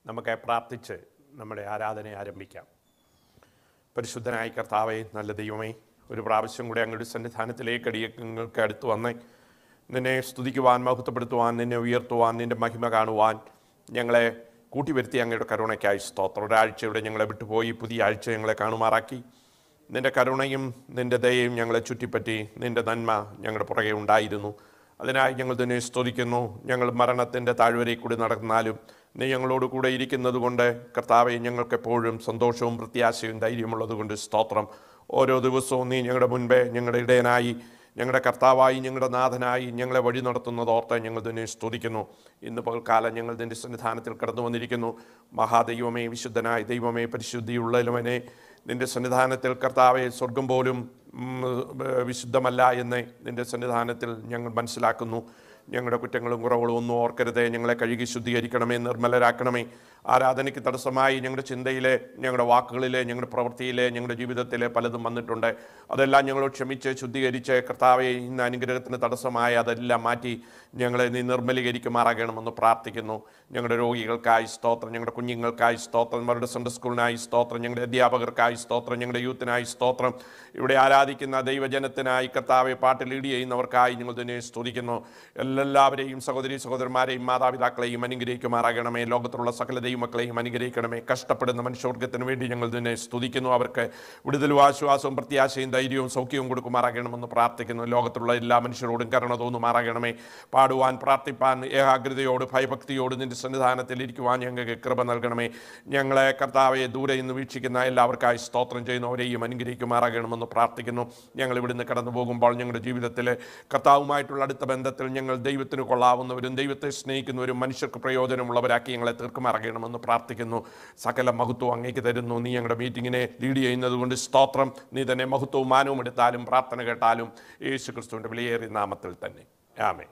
നമുക്ക് പ്രാർത്ഥിച്ച് നമ്മുടെ ആരാധന ആരംഭിക്കാം പരിശുദ്ധനായ കർത്താവെ നല്ല ദൈവമേ ഒരു പ്രാവശ്യം കൂടെ അങ്ങയുടെ സന്നിധാനത്തിലേക്ക് അടിയങ്ങൾക്ക് അടുത്ത് വന്ന് നിന്നെ സ്തുതിക്കുവാൻ മഹത്വപ്പെടുത്തുവാൻ നിന്നെ ഉയർത്തുവാൻ നിന്റെ മഹിമ കാണുവാൻ ഞങ്ങളെ കൂട്ടിവരുത്തി അങ്ങയുടെ കരുണയ്ക്കായി സ്തോത്രം ഒരാഴ്ചയുടെ ഞങ്ങളെ വിട്ടുപോയി പുതിയ ആഴ്ച ഞങ്ങളെ കാണുമാറാക്കി നിന്റെ കരുണയും നിന്റെ ദയയും ഞങ്ങളെ ചുറ്റിപ്പറ്റി നിന്റെ നന്മ ഞങ്ങളുടെ പുറകെ ഉണ്ടായിരുന്നു അതിനായി ഞങ്ങൾ തന്നെ സ്തുതിക്കുന്നു ഞങ്ങൾ മരണത്തിൻ്റെ താഴ്വരയിൽ കൂടി നടന്നാലും നീ ഞങ്ങളോട് കൂടെ ഇരിക്കുന്നത് കൊണ്ട് കർത്താവെ ഞങ്ങൾക്കെപ്പോഴും സന്തോഷവും പ്രത്യാശയും ധൈര്യമുള്ളത് കൊണ്ട് സ്തോത്രം ഓരോ ദിവസവും നീ ഞങ്ങളുടെ മുൻപേ ഞങ്ങളുടെ ഇടയനായി ഞങ്ങളുടെ കർത്താവായി ഞങ്ങളുടെ നാഥനായി ഞങ്ങളെ വഴി നടത്തുന്നത് ഓർത്ത് ഞങ്ങൾ തന്നെ സ്തുതിക്കുന്നു ഇന്ന് പകൽക്കാലം ഞങ്ങൾ നിന്റെ സന്നിധാനത്തിൽ കടന്നു വന്നിരിക്കുന്നു മഹാദൈവമേ വിശുദ്ധനായ ദൈവമേ പരിശുദ്ധിയുള്ളവനെ നിന്റെ സന്നിധാനത്തിൽ കർത്താവെ സ്വർഗം പോലും ഉം, വിശുദ്ധമല്ല എന്ന് നിന്റെ സന്നിധാനത്തിൽ ഞങ്ങൾ മനസ്സിലാക്കുന്നു ഞങ്ങളുടെ കുറ്റങ്ങളും കുറവുകളും ഒന്നും ഓർക്കരുതേ ഞങ്ങളെ കഴുകി ശുദ്ധീകരിക്കണമേ നിർമ്മലരാക്കണമേ ആരാധനയ്ക്ക് തടസ്സമായി ഞങ്ങളുടെ ചിന്തയിലെ ഞങ്ങളുടെ വാക്കുകളിലെ ഞങ്ങളുടെ പ്രവൃത്തിയിലെ ഞങ്ങളുടെ ജീവിതത്തിലെ പലതും വന്നിട്ടുണ്ട് അതെല്ലാം ഞങ്ങളോട് ക്ഷമിച്ച് ശുദ്ധീകരിച്ച് കർത്താവെ ഇന്ന് അനുഗ്രഹത്തിന് തടസ്സമായി അതെല്ലാം മാറ്റി ഞങ്ങളെ നീ നിർമ്മലീകരിക്കുമാറാകണമെന്ന് പ്രാർത്ഥിക്കുന്നു ഞങ്ങളുടെ രോഗികൾക്കായി സ്തോത്രം ഞങ്ങളുടെ കുഞ്ഞുങ്ങൾക്കായി സ്തോത്രം അവരുടെ സെൻട്രൽ സ്കൂളിനായി സ്തോത്രം ഞങ്ങളുടെ അധ്യാപകർക്കായി സ്തോത്രം ഞങ്ങളുടെ യൂത്തിനായി സ്തോത്രം ഇവിടെ ആരാധിക്കുന്ന ദൈവജനത്തിനായി കർത്താവെ പാട്ട് ലീഡ് ചെയ്യുന്നവർക്കായി ഞങ്ങൾ തന്നെ സ്തുതിക്കുന്നു എല്ലാവരെയും സഹോദരി സഹോദരന്മാരെയും മാതാപിതാക്കളെയും അനുഗ്രഹിക്കുമാറാകണമേ ലോകത്തുള്ള സകല ദൈവമക്കളെയും അനുഗ്രഹിക്കണമേ കഷ്ടപ്പെടുന്ന മനുഷ്യവർഗത്തിന് വേണ്ടി ഞങ്ങൾ തന്നെ സ്തുതിക്കുന്നു അവർക്ക് വിടുതലും ആശ്വാസവും പ്രത്യാശയും ധൈര്യവും സൗഖ്യവും കൊടുക്കുമാറാകണമെന്ന് പ്രാർത്ഥിക്കുന്നു ലോകത്തുള്ള എല്ലാ മനുഷ്യരോടും കരുണ തോന്നുമാറാകണമേ പാടുവാൻ പ്രാർത്ഥിപ്പാൻ ഏകാഗ്രതയോട് ഭയഭക്തിയോട് നിന്റെ സന്നിധാനത്തിൽ ഇരിക്കുവാൻ ഞങ്ങൾക്ക് കൃപ നൽകണമേ ഞങ്ങളെ കർത്താവെ ദൂരെ നിന്ന് വീക്ഷിക്കുന്ന എല്ലാവർക്കായി സ്തോത്രം ചെയ്യുന്നവരെയും അനുഗ്രഹിക്കുമാറാകണമെന്ന് പ്രാർത്ഥിക്കുന്നു ഞങ്ങൾ ഇവിടുന്ന് കടന്നു പോകുമ്പോൾ ഞങ്ങളുടെ ജീവിതത്തിൽ കർത്താവുമായിട്ടുള്ള അടുത്ത ബന്ധത്തിൽ ഞങ്ങൾ ദൈവത്തിന് കൊള്ളാവുന്നവരും ദൈവത്തെ സ്നേഹിക്കുന്നവരും മനുഷ്യർക്ക് പ്രയോജനമുള്ളവരാക്കി ഞങ്ങളെ തീർക്കുമാറാകണമെന്ന് പ്രാർത്ഥിക്കുന്നു സകല മഹത്വം അങ്ങേക്ക് തരുന്നു നീ ഞങ്ങളുടെ മീറ്റിങ്ങിനെ ലീഡ് ചെയ്യുന്നത് കൊണ്ട് സ്തോത്രം നീ തന്നെ മഹത്വവും മാനവും എടുത്താലും പ്രാർത്ഥന കേട്ടാലും യേശു ക്രിസ്തുവിൻ്റെ വിലയേറിയ നാമത്തിൽ തന്നെ ആമേ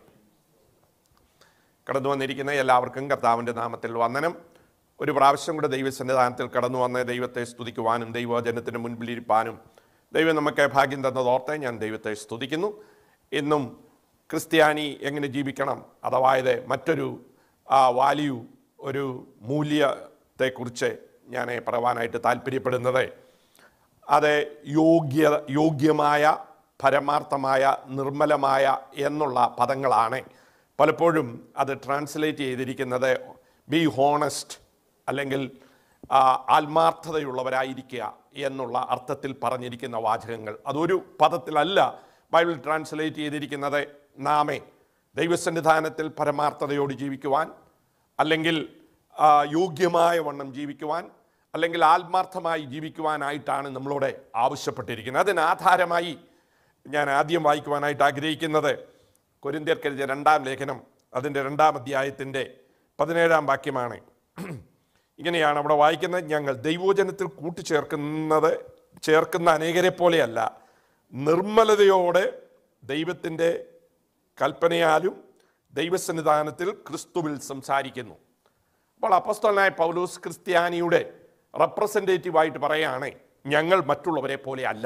കടന്നു വന്നിരിക്കുന്ന എല്ലാവർക്കും കർത്താവിൻ്റെ നാമത്തിൽ വന്ദനം ഒരു പ്രാവശ്യം കൂടെ ദൈവസന്നിധാനത്തിൽ കടന്നു വന്ന് ദൈവത്തെ സ്തുതിക്കുവാനും ദൈവജനത്തിന് മുൻപിലിരിപ്പാനും ദൈവം നമുക്ക് ഭാഗ്യം തന്നതോർത്തെ ഞാൻ ദൈവത്തെ സ്തുതിക്കുന്നു ഇന്നും ക്രിസ്ത്യാനി എങ്ങനെ ജീവിക്കണം അഥവായത് മറ്റൊരു ആ വാല്യൂ ഒരു മൂല്യത്തെക്കുറിച്ച് ഞാൻ പറയുവാനായിട്ട് താല്പര്യപ്പെടുന്നത് അത് യോഗ്യ യോഗ്യമായ പരമാർത്ഥമായ നിർമ്മലമായ എന്നുള്ള പദങ്ങളാണ് പലപ്പോഴും അത് ട്രാൻസ്ലേറ്റ് ചെയ്തിരിക്കുന്നത് ബി ഹോണസ്റ്റ് അല്ലെങ്കിൽ ആ, ആത്മാർത്ഥതയുള്ളവരായിരിക്കുക എന്നുള്ള അർത്ഥത്തിൽ പറഞ്ഞിരിക്കുന്ന വാചകങ്ങൾ അതൊരു പദത്തിലല്ല ബൈബിൾ ട്രാൻസ്ലേറ്റ് ചെയ്തിരിക്കുന്നത് നാമേ ദൈവസന്നിധാനത്തിൽ പരമാർത്ഥതയോട് ജീവിക്കുവാൻ അല്ലെങ്കിൽ ആ, യോഗ്യമായ വണ്ണം ജീവിക്കുവാൻ അല്ലെങ്കിൽ ആത്മാർത്ഥമായി ജീവിക്കുവാനായിട്ടാണ് നമ്മളോട് ആവശ്യപ്പെട്ടിരിക്കുന്നത് അതിന് ആധാരമായി ഞാൻ ആദ്യം വായിക്കുവാനായിട്ട് ആഗ്രഹിക്കുന്നത് കൊരിന്ത്യർക്കെഴുതിയ രണ്ടാം ലേഖനം അതിൻ്റെ രണ്ടാം അധ്യായത്തിൻ്റെ പതിനേഴാം വാക്യമാണ് ഇങ്ങനെയാണ് അവിടെ വായിക്കുന്നത് ഞങ്ങൾ ദൈവോജനത്തിൽ കൂട്ടിച്ചേർക്കുന്നത് ചേർക്കുന്ന അനേകരെ പോലെയല്ല നിർമ്മലതയോടെ ദൈവത്തിൻ്റെ കൽപ്പനയാലും ദൈവസന്നിധാനത്തിൽ ക്രിസ്തുവിൽ സംസാരിക്കുന്നു അപ്പോൾ അപ്പസ്തോലനായ പൗലോസ് ക്രിസ്ത്യാനിയുടെ റെപ്രസെൻറ്റേറ്റീവായിട്ട് പറയുകയാണ് ഞങ്ങൾ മറ്റുള്ളവരെ പോലെ അല്ല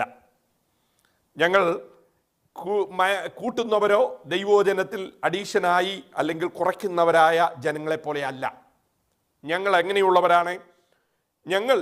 ഞങ്ങൾ കൂ- മ- കൂട്ടുന്നവരോ ദൈവോജനത്തിൽ അഡീഷനായി അല്ലെങ്കിൽ കുറയ്ക്കുന്നവരായ ജനങ്ങളെ പോലെ അല്ല ഞങ്ങൾ എങ്ങനെയുള്ളവരാണ് ഞങ്ങൾ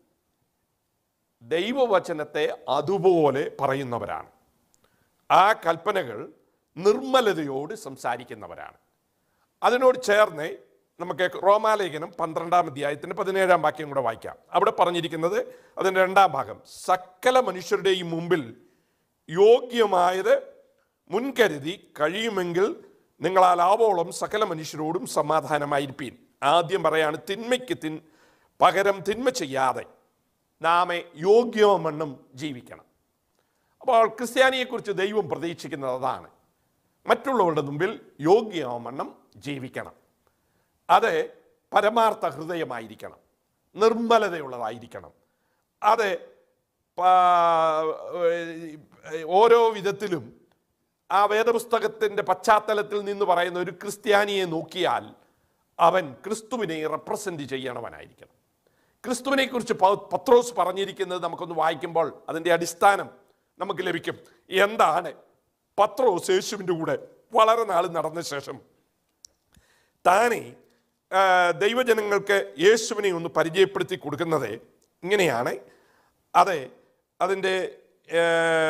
ദൈവവചനത്തെ അതുപോലെ പറയുന്നവരാണ് ആ കൽപ്പനകൾ നിർമ്മലതയോട് സംസാരിക്കുന്നവരാണ് അതിനോട് ചേർന്ന് നമുക്ക് റോമാലേഖനം പന്ത്രണ്ടാം അധ്യായത്തിന് പതിനേഴാം വാക്യം കൂടെ വായിക്കാം അവിടെ പറഞ്ഞിരിക്കുന്നത് അതിൻ്റെ രണ്ടാം ഭാഗം സകല മനുഷ്യരുടെയും മുമ്പിൽ യോഗ്യമായത് മുൻകരുതി കഴിയുമെങ്കിൽ നിങ്ങളാൽ ആവോളം സകല മനുഷ്യരോടും സമാധാനമായിരിപ്പീൻ ആദ്യം പറയാണ് തിന്മയ്ക്ക് തിൻ പകരം തിന്മ ചെയ്യാതെ നാമെ യോഗ്യമണ്ണം ജീവിക്കണം അപ്പോൾ ക്രിസ്ത്യാനിയെക്കുറിച്ച് ദൈവം പ്രതീക്ഷിക്കുന്നത് അതാണ് മറ്റുള്ളവരുടെ മുമ്പിൽ യോഗ്യമണ്ണം ജീവിക്കണം അത് പരമാർത്ഥ ഹൃദയമായിരിക്കണം നിർമ്മലതയുള്ളതായിരിക്കണം അത് പ- ഓരോ വിധത്തിലും ആ വേദപുസ്തകത്തിൻ്റെ പശ്ചാത്തലത്തിൽ നിന്ന് പറയുന്ന ഒരു ക്രിസ്ത്യാനിയെ നോക്കിയാൽ അവൻ ക്രിസ്തുവിനെ റെപ്രസെൻ്റ് ചെയ്യണവനായിരിക്കണം ക്രിസ്തുവിനെ കുറിച്ച് പത്രോസ് പറഞ്ഞിരിക്കുന്നത് നമുക്കൊന്ന് വായിക്കുമ്പോൾ അതിൻ്റെ അടിസ്ഥാനം നമുക്ക് ലഭിക്കും എന്താണ് പത്രോസ് യേശുവിൻ്റെ കൂടെ വളരെ നാൾ നടന്ന ശേഷം താനെ ആ, ദൈവജനങ്ങൾക്ക് യേശുവിനെ ഒന്ന് പരിചയപ്പെടുത്തി കൊടുക്കുന്നത് ഇങ്ങനെയാണ് അതെ അതിൻ്റെ ഏ,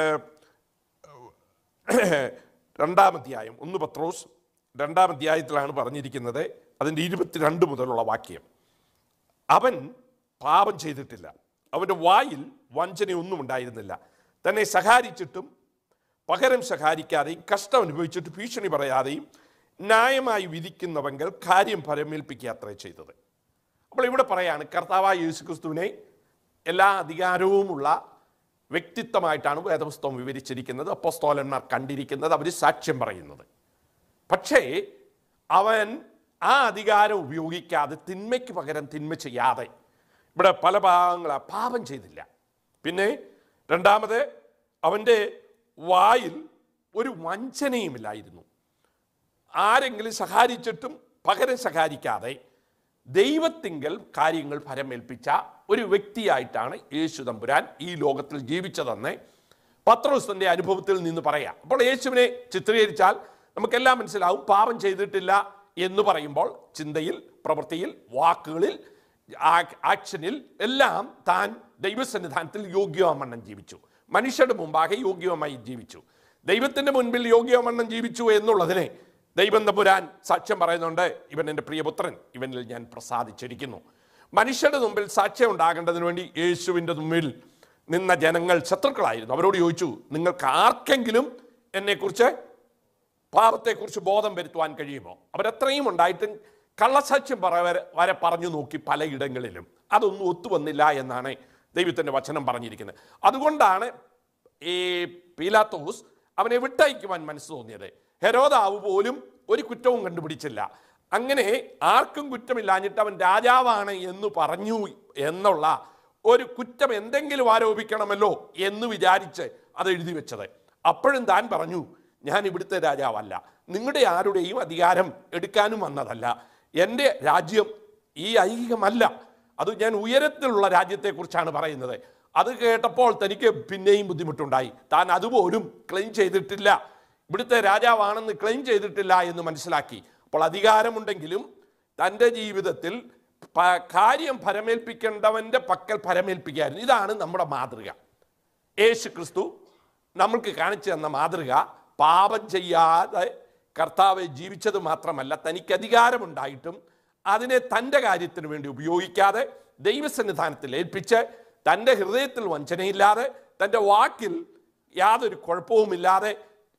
രണ്ടാം അധ്യായം ഒന്ന് പത്രോസ് രണ്ടാം അധ്യായത്തിലാണ് പറഞ്ഞിരിക്കുന്നത് അതിൻ്റെ ഇരുപത്തിരണ്ട് മുതലുള്ള വാക്യം അവൻ പാപം ചെയ്തിട്ടില്ല അവൻ്റെ വായിൽ വഞ്ചനയൊന്നും ഉണ്ടായിരുന്നില്ല തന്നെ സഹാരിച്ചിട്ടും പകരം സഹാരിക്കാതെയും കഷ്ടം അനുഭവിച്ചിട്ട് ഭീഷണി പറയാതെയും ന്യായമായി വിധിക്കുന്നവങ്കൽ കാര്യം പരമേൽപ്പിക്കാത്രേ ചെയ്തത് അപ്പോൾ ഇവിടെ പറയാണ് കർത്താവായ യേശുക്രിസ്തുവിനെ എല്ലാ അധികാരവുമുള്ള വ്യക്തിത്വമായിട്ടാണ് വേദപുസ്തകം വിവരിച്ചിരിക്കുന്നത് അപ്പോസ്തോലന്മാർ കണ്ടിരിക്കുന്നത് അവർ സാക്ഷ്യം പറയുന്നത് പക്ഷേ അവൻ ആ അധികാരം ഉപയോഗിക്കാതെ തിന്മയ്ക്ക് പകരം തിന്മ ചെയ്യാതെ ഇവിടെ പല ഭാഗങ്ങളാ പാപം ചെയ്തില്ല പിന്നെ രണ്ടാമത് അവൻ്റെ വായിൽ ഒരു വഞ്ചനയുമില്ലായിരുന്നു ആരെങ്കിലും സഹാരിച്ചിട്ടും പകരം സഹാരിക്കാതെ ദൈവത്തിങ്കൽ കാര്യങ്ങൾ ഫലമേൽപ്പിച്ച ഒരു വ്യക്തിയായിട്ടാണ് യേശു തമ്പുരാൻ ഈ ലോകത്തിൽ ജീവിച്ചതെന്ന് പത്രോസിന്റെ അനുഭവത്തിൽ നിന്ന് പറയാം അപ്പോൾ യേശുവിനെ ചിത്രീകരിച്ചാൽ നമുക്കെല്ലാം മനസ്സിലാവും പാപം ചെയ്തിട്ടില്ല എന്ന് പറയുമ്പോൾ ചിന്തയിൽ പ്രവൃത്തിയിൽ വാക്കുകളിൽ ആ- ആക്ഷനിൽ എല്ലാം താൻ ദൈവസന്നിധാനത്തിൽ യോഗ്യവണ്ണം ജീവിച്ചു മനുഷ്യരുടെ മുമ്പാകെ യോഗ്യവുമായി ജീവിച്ചു ദൈവത്തിന്റെ മുൻപിൽ യോഗ്യവണ്ണം ജീവിച്ചു എന്നുള്ളതിനെ ദൈവം തമ്പുരാൻ സാക്ഷ്യം പറയുന്നുണ്ട് ഇവൻ എൻ്റെ പ്രിയപുത്രൻ ഇവനിൽ ഞാൻ പ്രസാദിച്ചിരിക്കുന്നു മനുഷ്യരുടെ മുമ്പിൽ സാക്ഷ്യം ഉണ്ടാകേണ്ടതിന് വേണ്ടി യേശുവിൻ്റെ മുമ്പിൽ നിന്ന ജനങ്ങൾ ശത്രുക്കളായിരുന്നു അവരോട് ചോദിച്ചു നിങ്ങൾക്ക് ആർക്കെങ്കിലും എന്നെക്കുറിച്ച് പാപത്തെക്കുറിച്ച് ബോധം വരുത്തുവാൻ കഴിയുമോ അവരത്രയും ഉണ്ടായിട്ടും കള്ളസാക്ഷ്യം പറ വരെ- വരെ പറഞ്ഞു നോക്കി പലയിടങ്ങളിലും അതൊന്നും ഒത്തുവന്നില്ല എന്നാണ് ദൈവത്തിൻ്റെ വചനം പറഞ്ഞിരിക്കുന്നത് അതുകൊണ്ടാണ് ഈ പീലാത്തോസ് അവനെ വിട്ടയക്കുവാൻ മനസ്സ് തോന്നിയത് ഹെരോദാവ് പോലും ഒരു കുറ്റവും കണ്ടുപിടിച്ചില്ല അങ്ങനെ ആർക്കും കുറ്റമില്ലാഞ്ഞിട്ട് അവൻ രാജാവാണ് എന്ന് പറഞ്ഞു എന്നുള്ള ഒരു കുറ്റം എന്തെങ്കിലും ആരോപിക്കണമല്ലോ എന്ന് വിചാരിച്ച് അത് എഴുതി വെച്ചത് അപ്പോഴും താൻ പറഞ്ഞു ഞാൻ ഇവിടുത്തെ രാജാവല്ല നിങ്ങളുടെ ആരുടെയും അധികാരം എടുക്കാനും വന്നതല്ല എൻ്റെ രാജ്യം ഈ ഐഹികമല്ല അത് ഞാൻ ഉയരത്തിലുള്ള രാജ്യത്തെക്കുറിച്ചാണ് പറയുന്നത് അത് കേട്ടപ്പോൾ തനിക്ക് പിന്നെയും ബുദ്ധിമുട്ടുണ്ടായി താൻ അതുപോലും ക്ലെയിം ചെയ്തിട്ടില്ല ഇവിടുത്തെ രാജാവാണെന്ന് ക്ലെയിം ചെയ്തിട്ടില്ല എന്ന് മനസ്സിലാക്കി അപ്പോൾ അധികാരമുണ്ടെങ്കിലും തൻ്റെ ജീവിതത്തിൽ പ- കാര്യം ഫലമേൽപ്പിക്കേണ്ടവൻ്റെ പക്കൽ ഫലമേൽപ്പിക്കായിരുന്നു ഇതാണ് നമ്മുടെ മാതൃക യേശു ക്രിസ്തു നമ്മൾക്ക് കാണിച്ചു തന്ന മാതൃക പാപം ചെയ്യാതെ കർത്താവ് ജീവിച്ചത് മാത്രമല്ല തനിക്ക് അധികാരമുണ്ടായിട്ടും അതിനെ തൻ്റെ കാര്യത്തിന് വേണ്ടി ഉപയോഗിക്കാതെ ദൈവസന്നിധാനത്തിൽ ഏൽപ്പിച്ച് തൻ്റെ ഹൃദയത്തിൽ വഞ്ചനയില്ലാതെ തൻ്റെ വാക്കിൽ യാതൊരു കുഴപ്പവുമില്ലാതെ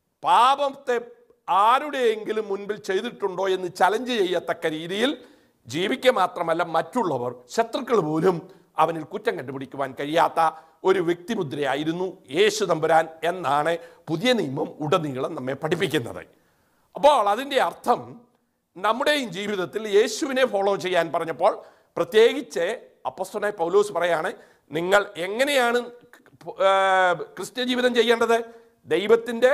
പാപത്തെ ആരുടെയെങ്കിലും മുൻപിൽ ചെയ്തിട്ടുണ്ടോ എന്ന് ചലഞ്ച് ചെയ്യത്തക്ക രീതിയിൽ ജീവിക്കുക മാത്രമല്ല മറ്റുള്ളവർ ശത്രുക്കൾ പോലും അവനിൽ കുറ്റം കണ്ടുപിടിക്കുവാൻ കഴിയാത്ത ഒരു വ്യക്തിമുദ്രയായിരുന്നു യേശു തമ്പുരാൻ എന്നാണ് പുതിയ നിയമം ഉടനീളം നമ്മെ പഠിപ്പിക്കുന്നത് അപ്പോൾ അതിൻ്റെ അർത്ഥം നമ്മുടെയും ജീവിതത്തിൽ യേശുവിനെ ഫോളോ ചെയ്യാൻ പറഞ്ഞപ്പോൾ പ്രത്യേകിച്ച് അപ്പസ്തനായ പൗലോസ് പറയാണ് നിങ്ങൾ എങ്ങനെയാണ് ആ, ക്രിസ്ത്യ ജീവിതം ചെയ്യേണ്ടത് ദൈവത്തിൻ്റെ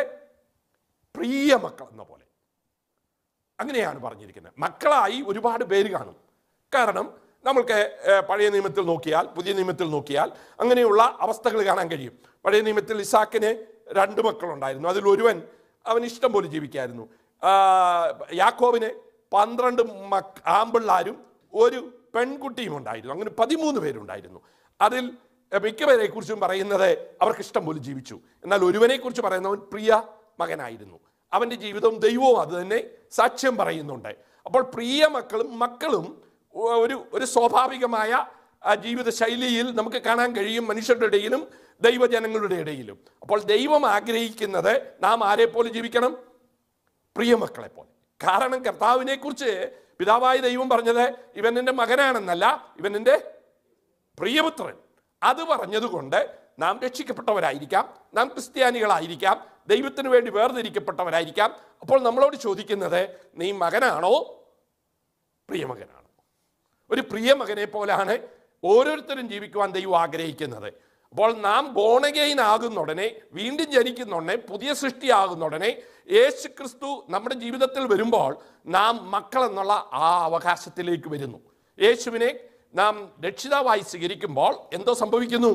പ്രിയ മക്കൾ എന്ന പോലെ അങ്ങനെയാണ് പറഞ്ഞിരിക്കുന്നത് മക്കളായി ഒരുപാട് പേര് കാണും കാരണം നമ്മൾക്ക് ഏഹ്, പഴയ നിയമത്തിൽ നോക്കിയാൽ പുതിയ നിയമത്തിൽ നോക്കിയാൽ അങ്ങനെയുള്ള അവസ്ഥകൾ കാണാൻ കഴിയും പഴയ നിയമത്തിൽ ഇസാക്കിന് രണ്ട് മക്കളുണ്ടായിരുന്നു അതിൽ ഒരുവൻ അവൻ ഇഷ്ടം പോലെ ജീവിക്കായിരുന്നു ആ, യാക്കോബിന് പന്ത്രണ്ട് മക് ആമ്പിള്ളാരും ഒരു പെൺകുട്ടിയും ഉണ്ടായിരുന്നു അങ്ങനെ പതിമൂന്ന് പേരുണ്ടായിരുന്നു അതിൽ മിക്കവരെ കുറിച്ചും പറയുന്നത് അവർക്ക് ഇഷ്ടം പോലെ ജീവിച്ചു എന്നാൽ ഒരുവനെ കുറിച്ച് പറയുന്നവൻ പ്രിയ മകനായിരുന്നു അവൻ്റെ ജീവിതവും ദൈവവും അത് തന്നെ സാക്ഷ്യം പറയുന്നുണ്ട് അപ്പോൾ പ്രിയ മക്കളും മക്കളും ഒരു ഒരു സ്വാഭാവികമായ ആ, ജീവിത ശൈലിയിൽ നമുക്ക് കാണാൻ കഴിയും മനുഷ്യരുടെ ഇടയിലും ദൈവജനങ്ങളുടെ ഇടയിലും അപ്പോൾ ദൈവം ആഗ്രഹിക്കുന്നത് നാം ആരെ പോലെ ജീവിക്കണം പ്രിയമക്കളെ പോലെ കാരണം കർത്താവിനെ കുറിച്ച് പിതാവായ ദൈവം പറഞ്ഞത് ഇവൻ എൻ്റെ മകനാണെന്നല്ല ഇവൻ എൻ്റെ പ്രിയപുത്രൻ അത് പറഞ്ഞതുകൊണ്ട് നാം രക്ഷിക്കപ്പെട്ടവരായിരിക്കാം നാം ക്രിസ്ത്യാനികളായിരിക്കാം ദൈവത്തിന് വേണ്ടി വേർതിരിക്കപ്പെട്ടവരായിരിക്കാം അപ്പോൾ നമ്മളോട് ചോദിക്കുന്നത് നീ മകനാണോ പ്രിയമകനാണോ ഒരു പ്രിയമകനെ പോലാണ് ഓരോരുത്തരും ജീവിക്കുവാൻ ദൈവം ആഗ്രഹിക്കുന്നത് അപ്പോൾ നാം ബോണഗെയിൻ ആകുന്ന ഉടനെ വീണ്ടും ജനിക്കുന്ന ഉടനെ പുതിയ സൃഷ്ടിയാകുന്ന ഉടനെ യേശു ക്രിസ്തു നമ്മുടെ ജീവിതത്തിൽ വരുമ്പോൾ നാം മക്കൾ എന്നുള്ള ആ അവകാശത്തിലേക്ക് വരുന്നു യേശുവിനെ നാം രക്ഷിതാവായി സ്വീകരിക്കുമ്പോൾ എന്തോ സംഭവിക്കുന്നു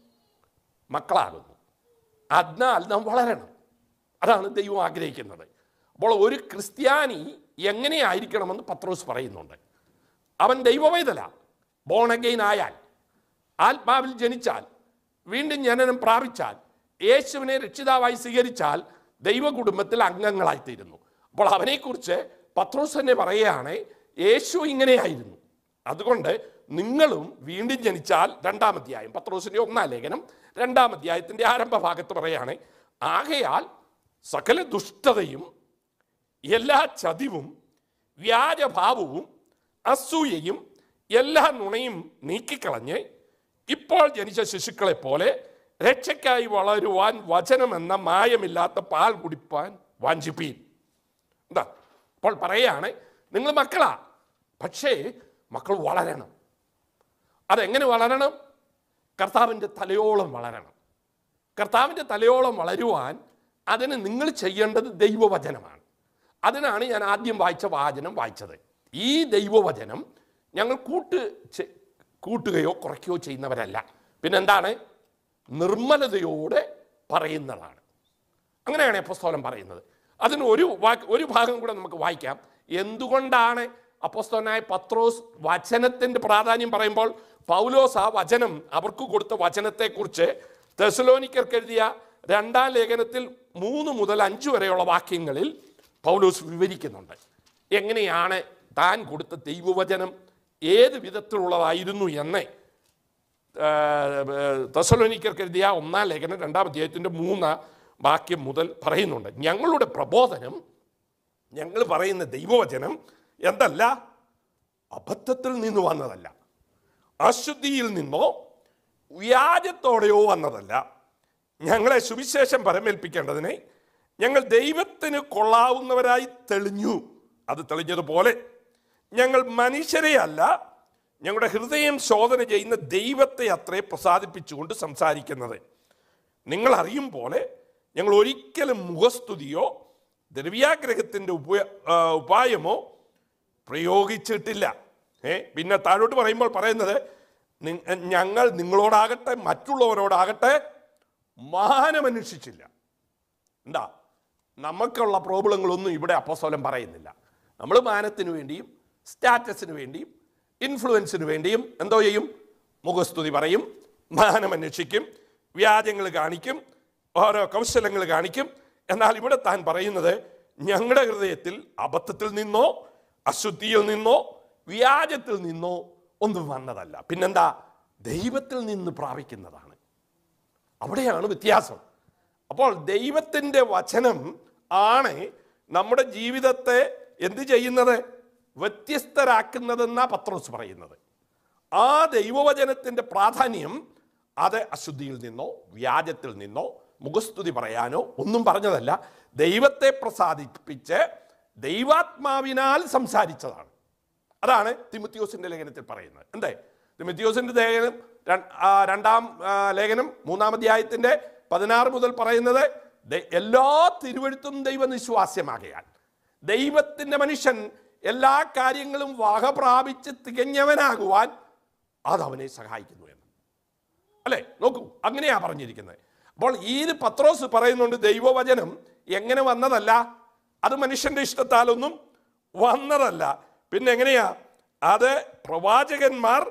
മക്കളാകുന്നു അതിനാൽ നാം വളരണം അതാണ് ദൈവം ആഗ്രഹിക്കുന്നത് അപ്പോൾ ഒരു ക്രിസ്ത്യാനി എങ്ങനെയായിരിക്കണമെന്ന് പത്രോസ് പറയുന്നുണ്ട് അവൻ ദൈവവൈതല ബോൺ അഗെയിൻ ആയാൽ ആത്മാവിൽ ജനിച്ചാൽ വീണ്ടും ജനനം പ്രാപിച്ചാൽ യേശുവിനെ രക്ഷിതാവായി സ്വീകരിച്ചാൽ ദൈവ കുടുംബത്തിൽ അംഗങ്ങളായിത്തീരുന്നു അപ്പോൾ അവനെക്കുറിച്ച് പത്രോസ് തന്നെ പറയുകയാണ് യേശു ഇങ്ങനെയായിരുന്നു അതുകൊണ്ട് നിങ്ങളും വീണ്ടും ജനിച്ചാൽ രണ്ടാം അധ്യായം പത്രോസിന്റെ ഒന്നാം ലേഖനം രണ്ടാം അധ്യായത്തിന്റെ ആരംഭ ഭാഗത്ത് പറയാണ് ആകയാൽ സകല ദുഷ്ടതയും എല്ലാ ചതിവും വ്യാജഭാവവും അസൂയയും എല്ലാ നുണയും നീക്കിക്കളഞ്ഞ് ഇപ്പോൾ ജനിച്ച ശിശുക്കളെ പോലെ രക്ഷയ്ക്കായി വളരുവാൻ വചനമെന്ന മായമില്ലാത്ത പാൽ കുടിപ്പാൻ വാഞ്ചിപ്പീൻ എന്താ അപ്പോൾ പറയാണ് നിങ്ങൾ മക്കളാ പക്ഷേ മക്കൾ വളരണം അതെങ്ങനെ വളരണം കർത്താവിൻ്റെ തലയോളം വളരണം കർത്താവിൻ്റെ തലയോളം വളരുവാൻ അതിന് നിങ്ങൾ ചെയ്യേണ്ടത് ദൈവവചനമാണ് അതിനാണ് ഞാൻ ആദ്യം വായിച്ച വാചനം വായിച്ചത് ഈ ദൈവവചനം ഞങ്ങൾ കൂട്ട് ചെ- കൂട്ടുകയോ കുറയ്ക്കുകയോ ചെയ്യുന്നവരല്ല പിന്നെന്താണ് നിർമ്മലതയോടെ പറയുന്നതാണ് അങ്ങനെയാണ് അപ്പോസ്തോലൻ പറയുന്നത് അതിന് ഒരു വാക്ക് ഒരു ഭാഗം കൂടെ നമുക്ക് വായിക്കാം എന്തുകൊണ്ടാണ് അപ്പോസ്തോലനായ പത്രോസ് വചനത്തിൻ്റെ പ്രാധാന്യം പറയുമ്പോൾ പൗലോസ് ആ വചനം അവർക്ക് കൊടുത്ത വചനത്തെക്കുറിച്ച് തെസലോനിക്കർക്ക് എഴുതിയ രണ്ടാം ലേഖനത്തിൽ മൂന്ന് മുതൽ അഞ്ച് വരെയുള്ള വാക്യങ്ങളിൽ പൗലോസ് വിവരിക്കുന്നുണ്ട് എങ്ങനെയാണ് താൻ കൊടുത്ത ദൈവവചനം ഏത് വിധത്തിലുള്ളതായിരുന്നു എന്ന് തെസലോനിക്കർക്ക് എഴുതിയ ഒന്നാം ലേഖനം രണ്ടാം അധ്യായത്തിൻ്റെ മൂന്നാം വാക്യം മുതൽ പറയുന്നുണ്ട് ഞങ്ങളുടെ പ്രബോധനം ഞങ്ങൾ പറയുന്ന ദൈവവചനം എന്തല്ല അബദ്ധത്തിൽ നിന്ന് വന്നതല്ല അശുദ്ധിയിൽ നിന്നോ വ്യാജത്തോടെയോ വന്നതല്ല ഞങ്ങളെ സുവിശേഷം പരമേൽപ്പിക്കേണ്ടതിനെ ഞങ്ങൾ ദൈവത്തിന് കൊള്ളാവുന്നവരായി തെളിഞ്ഞു അത് തെളിഞ്ഞതുപോലെ ഞങ്ങൾ മനുഷ്യരെ അല്ല ഞങ്ങളുടെ ഹൃദയം ശോധന ചെയ്യുന്ന ദൈവത്തെ അത്രേ പ്രസാദിപ്പിച്ചുകൊണ്ട് സംസാരിക്കുന്നത് നിങ്ങൾ അറിയും പോലെ ഞങ്ങൾ ഒരിക്കലും മുഖസ്തുതിയോ ദ്രവ്യാഗ്രഹത്തിൻ്റെ ഉപ ആ, ഉപായമോ പ്രയോഗിച്ചിട്ടില്ല ഏ പിന്നെ താഴോട്ട് പറയുമ്പോൾ പറയുന്നത് നി- ഞങ്ങൾ നിങ്ങളോടാകട്ടെ മറ്റുള്ളവരോടാകട്ടെ മാനമന്വേഷിച്ചില്ല എന്താ നമുക്കുള്ള പ്രോബ്ലങ്ങളൊന്നും ഇവിടെ അപ്പോസ്തലൻ പറയുന്നില്ല നമ്മൾ മാനത്തിന് വേണ്ടിയും സ്റ്റാറ്റസിന് വേണ്ടിയും ഇൻഫ്ലുവൻസിന് വേണ്ടിയും എന്തോ ചെയ്യും മുഖസ്തുതി പറയും മാനം അന്വേഷിക്കും വ്യാജങ്ങൾ കാണിക്കും ഓരോ കൗശലങ്ങൾ കാണിക്കും എന്നാൽ ഇവിടെ താൻ പറയുന്നത് ഞങ്ങളുടെ ഹൃദയത്തിൽ അബദ്ധത്തിൽ നിന്നോ അശുദ്ധിയിൽ നിന്നോ വ്യാജത്തിൽ നിന്നോ ഒന്നും വന്നതല്ല പിന്നെന്താ ദൈവത്തിൽ നിന്ന് പ്രാപിക്കുന്നതാണ് അവിടെയാണ് വ്യത്യാസം അപ്പോൾ ദൈവത്തിൻ്റെ വചനം ആണ് നമ്മുടെ ജീവിതത്തെ എന്ത് ചെയ്യുന്നത് വ്യത്യസ്തരാക്കുന്നതെന്നാ പത്രോസ് പറയുന്നത് ആ ദൈവവചനത്തിൻ്റെ പ്രാധാന്യം അത് അശുദ്ധിയിൽ നിന്നോ വ്യാജത്തിൽ നിന്നോ മുഖസ്തുതി പറയാനോ ഒന്നും പറഞ്ഞതല്ല ദൈവത്തെ പ്രസാദിപ്പിച്ച് ദൈവാത്മാവിനാൽ സംസാരിച്ചതാണ് അതാണ് തിമുത്തിയോസിന്റെ ലേഖനത്തിൽ പറയുന്നത് എന്തേ തിമുത്തിയോസിന്റെ ലേഖനം ര- ആ, രണ്ടാം ആ, ലേഖനം മൂന്നാം അധ്യായത്തിന്റെ പതിനാറ് മുതൽ പറയുന്നത് ദ- എല്ലാ തിരുവഴുത്തും ദൈവനിശ്വാസ്യമാകയാൽ ദൈവത്തിന്റെ മനുഷ്യൻ എല്ലാ കാര്യങ്ങളും വക പ്രാപിച്ച് തികഞ്ഞവനാകുവാൻ അത് അവനെ സഹായിക്കുന്നു എന്ന് അല്ലേ നോക്കൂ അങ്ങനെയാ പറഞ്ഞിരിക്കുന്നത് അപ്പോൾ ഈ ഒരു പത്രോസ് പറയുന്നുണ്ട് ദൈവവചനം എങ്ങനെ വന്നതല്ല അത് മനുഷ്യന്റെ ഇഷ്ടത്താലൊന്നും വന്നതല്ല പിന്നെ എങ്ങനെയാ അത് പ്രവാചകന്മാർ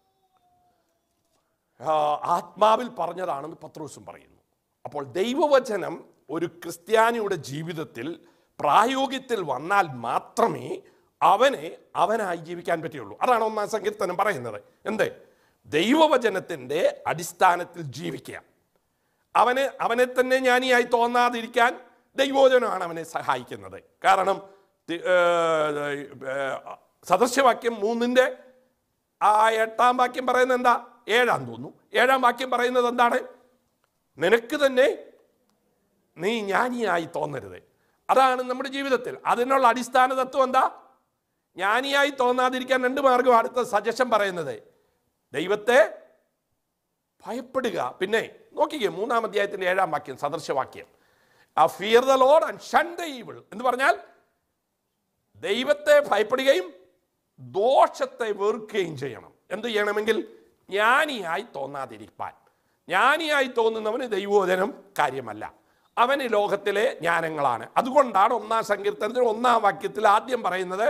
ആ, ആത്മാവിൽ പറഞ്ഞതാണെന്ന് പത്രോസും പറയുന്നു അപ്പോൾ ദൈവവചനം ഒരു ക്രിസ്ത്യാനിയുടെ ജീവിതത്തിൽ പ്രായോഗികത്തിൽ വന്നാൽ മാത്രമേ അവനെ അവനായി ജീവിക്കാൻ പറ്റുള്ളൂ അതാണ് ഒന്നാം സങ്കീർത്തനം പറയുന്നത് എന്ത് ദൈവവചനത്തിൻ്റെ അടിസ്ഥാനത്തിൽ ജീവിക്കുക അവന് അവനെ തന്നെ ജ്ഞാനിയായി തോന്നാതിരിക്കാൻ ദൈവോചനമാണ് അവനെ സഹായിക്കുന്നത് കാരണം തി- ഏ, ഏ, സദൃശ്യവാക്യം മൂന്നിൻ്റെ ആ എട്ടാം വാക്യം പറയുന്നത് എന്താ ഏഴാം തോന്നുന്നു ഏഴാം വാക്യം പറയുന്നത് എന്താണ് നിനക്ക് തന്നെ നീ ജ്ഞാനിയായി തോന്നരുത് അതാണ് നമ്മുടെ ജീവിതത്തിൽ അതിനുള്ള അടിസ്ഥാന തത്വം എന്താ ജ്ഞാനിയായി തോന്നാതിരിക്കാൻ രണ്ട് മാർഗം അടുത്ത സജഷൻ പറയുന്നത് ദൈവത്തെ ഭയപ്പെടുക പിന്നെ നോക്കിക്കേ മൂന്നാം അധ്യായത്തിന്റെ ഏഴാം വാക്യം സദൃശവാക്യം ആ fear the Lord and shun the evil എന്ന് പറഞ്ഞാൽ ദൈവത്തെ ഭയപ്പെടുകയും ദോഷത്തെ വെറുക്കുകയും ചെയ്യണം എന്ത് ചെയ്യണമെങ്കിൽ ജ്ഞാനിയായി തോന്നാതിരിക്കാൻ ജ്ഞാനിയായി തോന്നുന്നവന് ദൈവോചനം കാര്യമല്ല അവന് ലോകത്തിലെ ജ്ഞാനങ്ങളാണ് അതുകൊണ്ടാണ് ഒന്നാം സങ്കീർത്തനത്തിൽ ഒന്നാം വാക്യത്തിൽ ആദ്യം പറയുന്നത്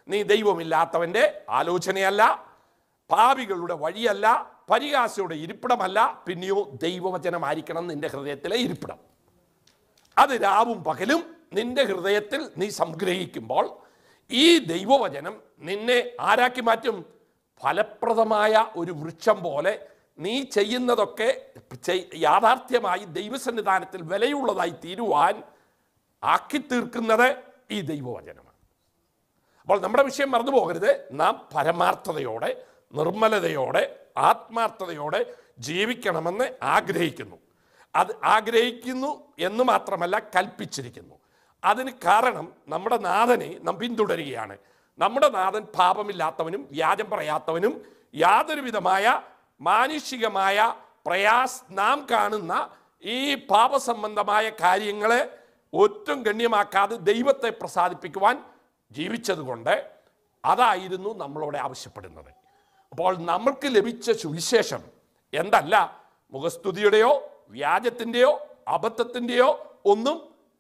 നീ ദൈവമില്ലാത്തവൻ്റെ ആലോചനയല്ല പാപികളുടെ വഴിയല്ല പരിഹാസിയുടെ ഇരിപ്പിടമല്ല പിന്നെയോ ദൈവവചനമായിരിക്കണം നിന്റെ ഹൃദയത്തിലെ ഇരിപ്പിടം അത് രാവും പകലും നിന്റെ ഹൃദയത്തിൽ നീ സംഗ്രഹിക്കുമ്പോൾ ഈ ദൈവവചനം നിന്നെ ആരാക്കി മാറ്റും ഫലപ്രദമായ ഒരു വൃക്ഷം പോലെ നീ ചെയ്യുന്നതൊക്കെ ചെയ്- യാഥാർത്ഥ്യമായി ദൈവസന്നിധാനത്തിൽ വിലയുള്ളതായി തീരുവാൻ ആക്കി തീർക്കുന്നത് ഈ ദൈവവചനമാണ് അപ്പോൾ നമ്മുടെ വിഷയം മറന്നു പോകരുത് നാം പരമാർത്ഥതയോടെ നിർമ്മലതയോടെ ആത്മാർത്ഥതയോടെ ജീവിക്കണമെന്ന് ആഗ്രഹിക്കുന്നു അത് ആഗ്രഹിക്കുന്നു എന്ന് മാത്രമല്ല കൽപ്പിച്ചിരിക്കുന്നു അതിന് കാരണം നമ്മുടെ നാഥനെ നാം പിന്തുടരുകയാണ് നമ്മുടെ നാഥൻ പാപമില്ലാത്തവനും വ്യാജം പറയാത്തവനും യാതൊരുവിധമായ മാനുഷികമായ പ്രയാസ് നാം കാണുന്ന ഈ പാപസംബന്ധമായ കാര്യങ്ങളെ ഒട്ടും ഗണ്യമാക്കാതെ ദൈവത്തെ പ്രസാദിപ്പിക്കുവാൻ ജീവിച്ചതുകൊണ്ട് അതായിരുന്നു നമ്മളോട് ആവശ്യപ്പെടുന്നത് അപ്പോൾ നമ്മൾക്ക് ലഭിച്ച സുവിശേഷം എന്തല്ല മുഖസ്തുതിയുടെയോ വ്യാജത്തിൻ്റെയോ അബദ്ധത്തിൻ്റെയോ ഒന്നും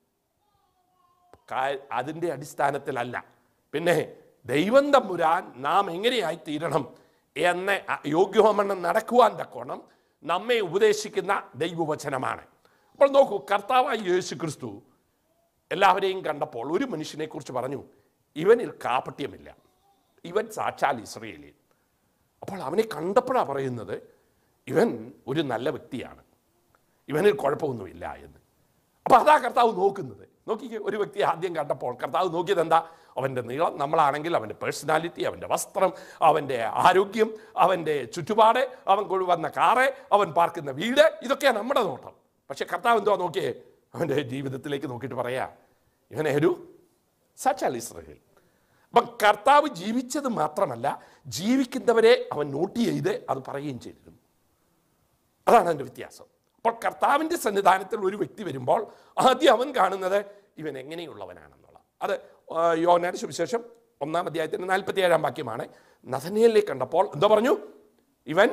കാ- അതിൻ്റെ അടിസ്ഥാനത്തിലല്ല പിന്നെ ദൈവം തമ്പുരാൻ നാം എങ്ങനെയായി തീരണം എന്ന് യോഗ്യമെണ്ണം നടക്കുവാൻ തക്കോണം നമ്മെ ഉപദേശിക്കുന്ന ദൈവവചനമാണ് അപ്പോൾ നോക്കൂ കർത്താവായ യേശു ക്രിസ്തു എല്ലാവരെയും കണ്ടപ്പോൾ ഒരു മനുഷ്യനെ കുറിച്ച് പറഞ്ഞു ഇവനിൽ കാപട്യമില്ല ഇവൻ സാക്ഷാൽ ഇസ്രയേലിയൻ അപ്പോൾ അവനെ കണ്ടപ്പോഴാണ് പറയുന്നത് ഇവൻ ഒരു നല്ല വ്യക്തിയാണ് ഇവനിൽ കുഴപ്പമൊന്നുമില്ല എന്ന് അപ്പോൾ അതാ കർത്താവ് നോക്കുന്നത് നോക്കിക്കേ ഒരു വ്യക്തി ആദ്യം കണ്ടപ്പോൾ കർത്താവ് നോക്കിയത് എന്താ അവൻ്റെ നീളം നമ്മളാണെങ്കിൽ അവൻ്റെ പേഴ്സണാലിറ്റി അവൻ്റെ വസ്ത്രം അവൻ്റെ ആരോഗ്യം അവൻ്റെ ചുറ്റുപാട് അവൻ കൊണ്ടുവന്ന കാറ് അവൻ പാർക്കുന്ന വീട് ഇതൊക്കെയാണ് നമ്മുടെ നോട്ടം പക്ഷെ കർത്താവ് എന്തുവാ നോക്കിയേ അവൻ്റെ ജീവിതത്തിലേക്ക് നോക്കിയിട്ട് പറയാ ഇവനെ ഒരു സാക്ഷാൽ ഇസ്രയേൽ അപ്പം കർത്താവ് ജീവിച്ചത് മാത്രമല്ല ജീവിക്കുന്നവരെ അവൻ നോട്ട് ചെയ്ത് അത് പറയുകയും ചെയ്തിരുന്നു അതാണ് അതിൻ്റെ വ്യത്യാസം അപ്പോൾ കർത്താവിൻ്റെ സന്നിധാനത്തിൽ ഒരു വ്യക്തി വരുമ്പോൾ ആദ്യം അവൻ കാണുന്നത് ഇവൻ എങ്ങനെയുള്ളവനാണെന്നുള്ള അത് ആ, യോഹന്നാന്റെ സുവിശേഷം ഒന്നാം അധ്യായത്തിൻ്റെ നാൽപ്പത്തി ഏഴാം വാക്യമാണ് നഥനിയലിനെ കണ്ടപ്പോൾ എന്താ പറഞ്ഞു ഇവൻ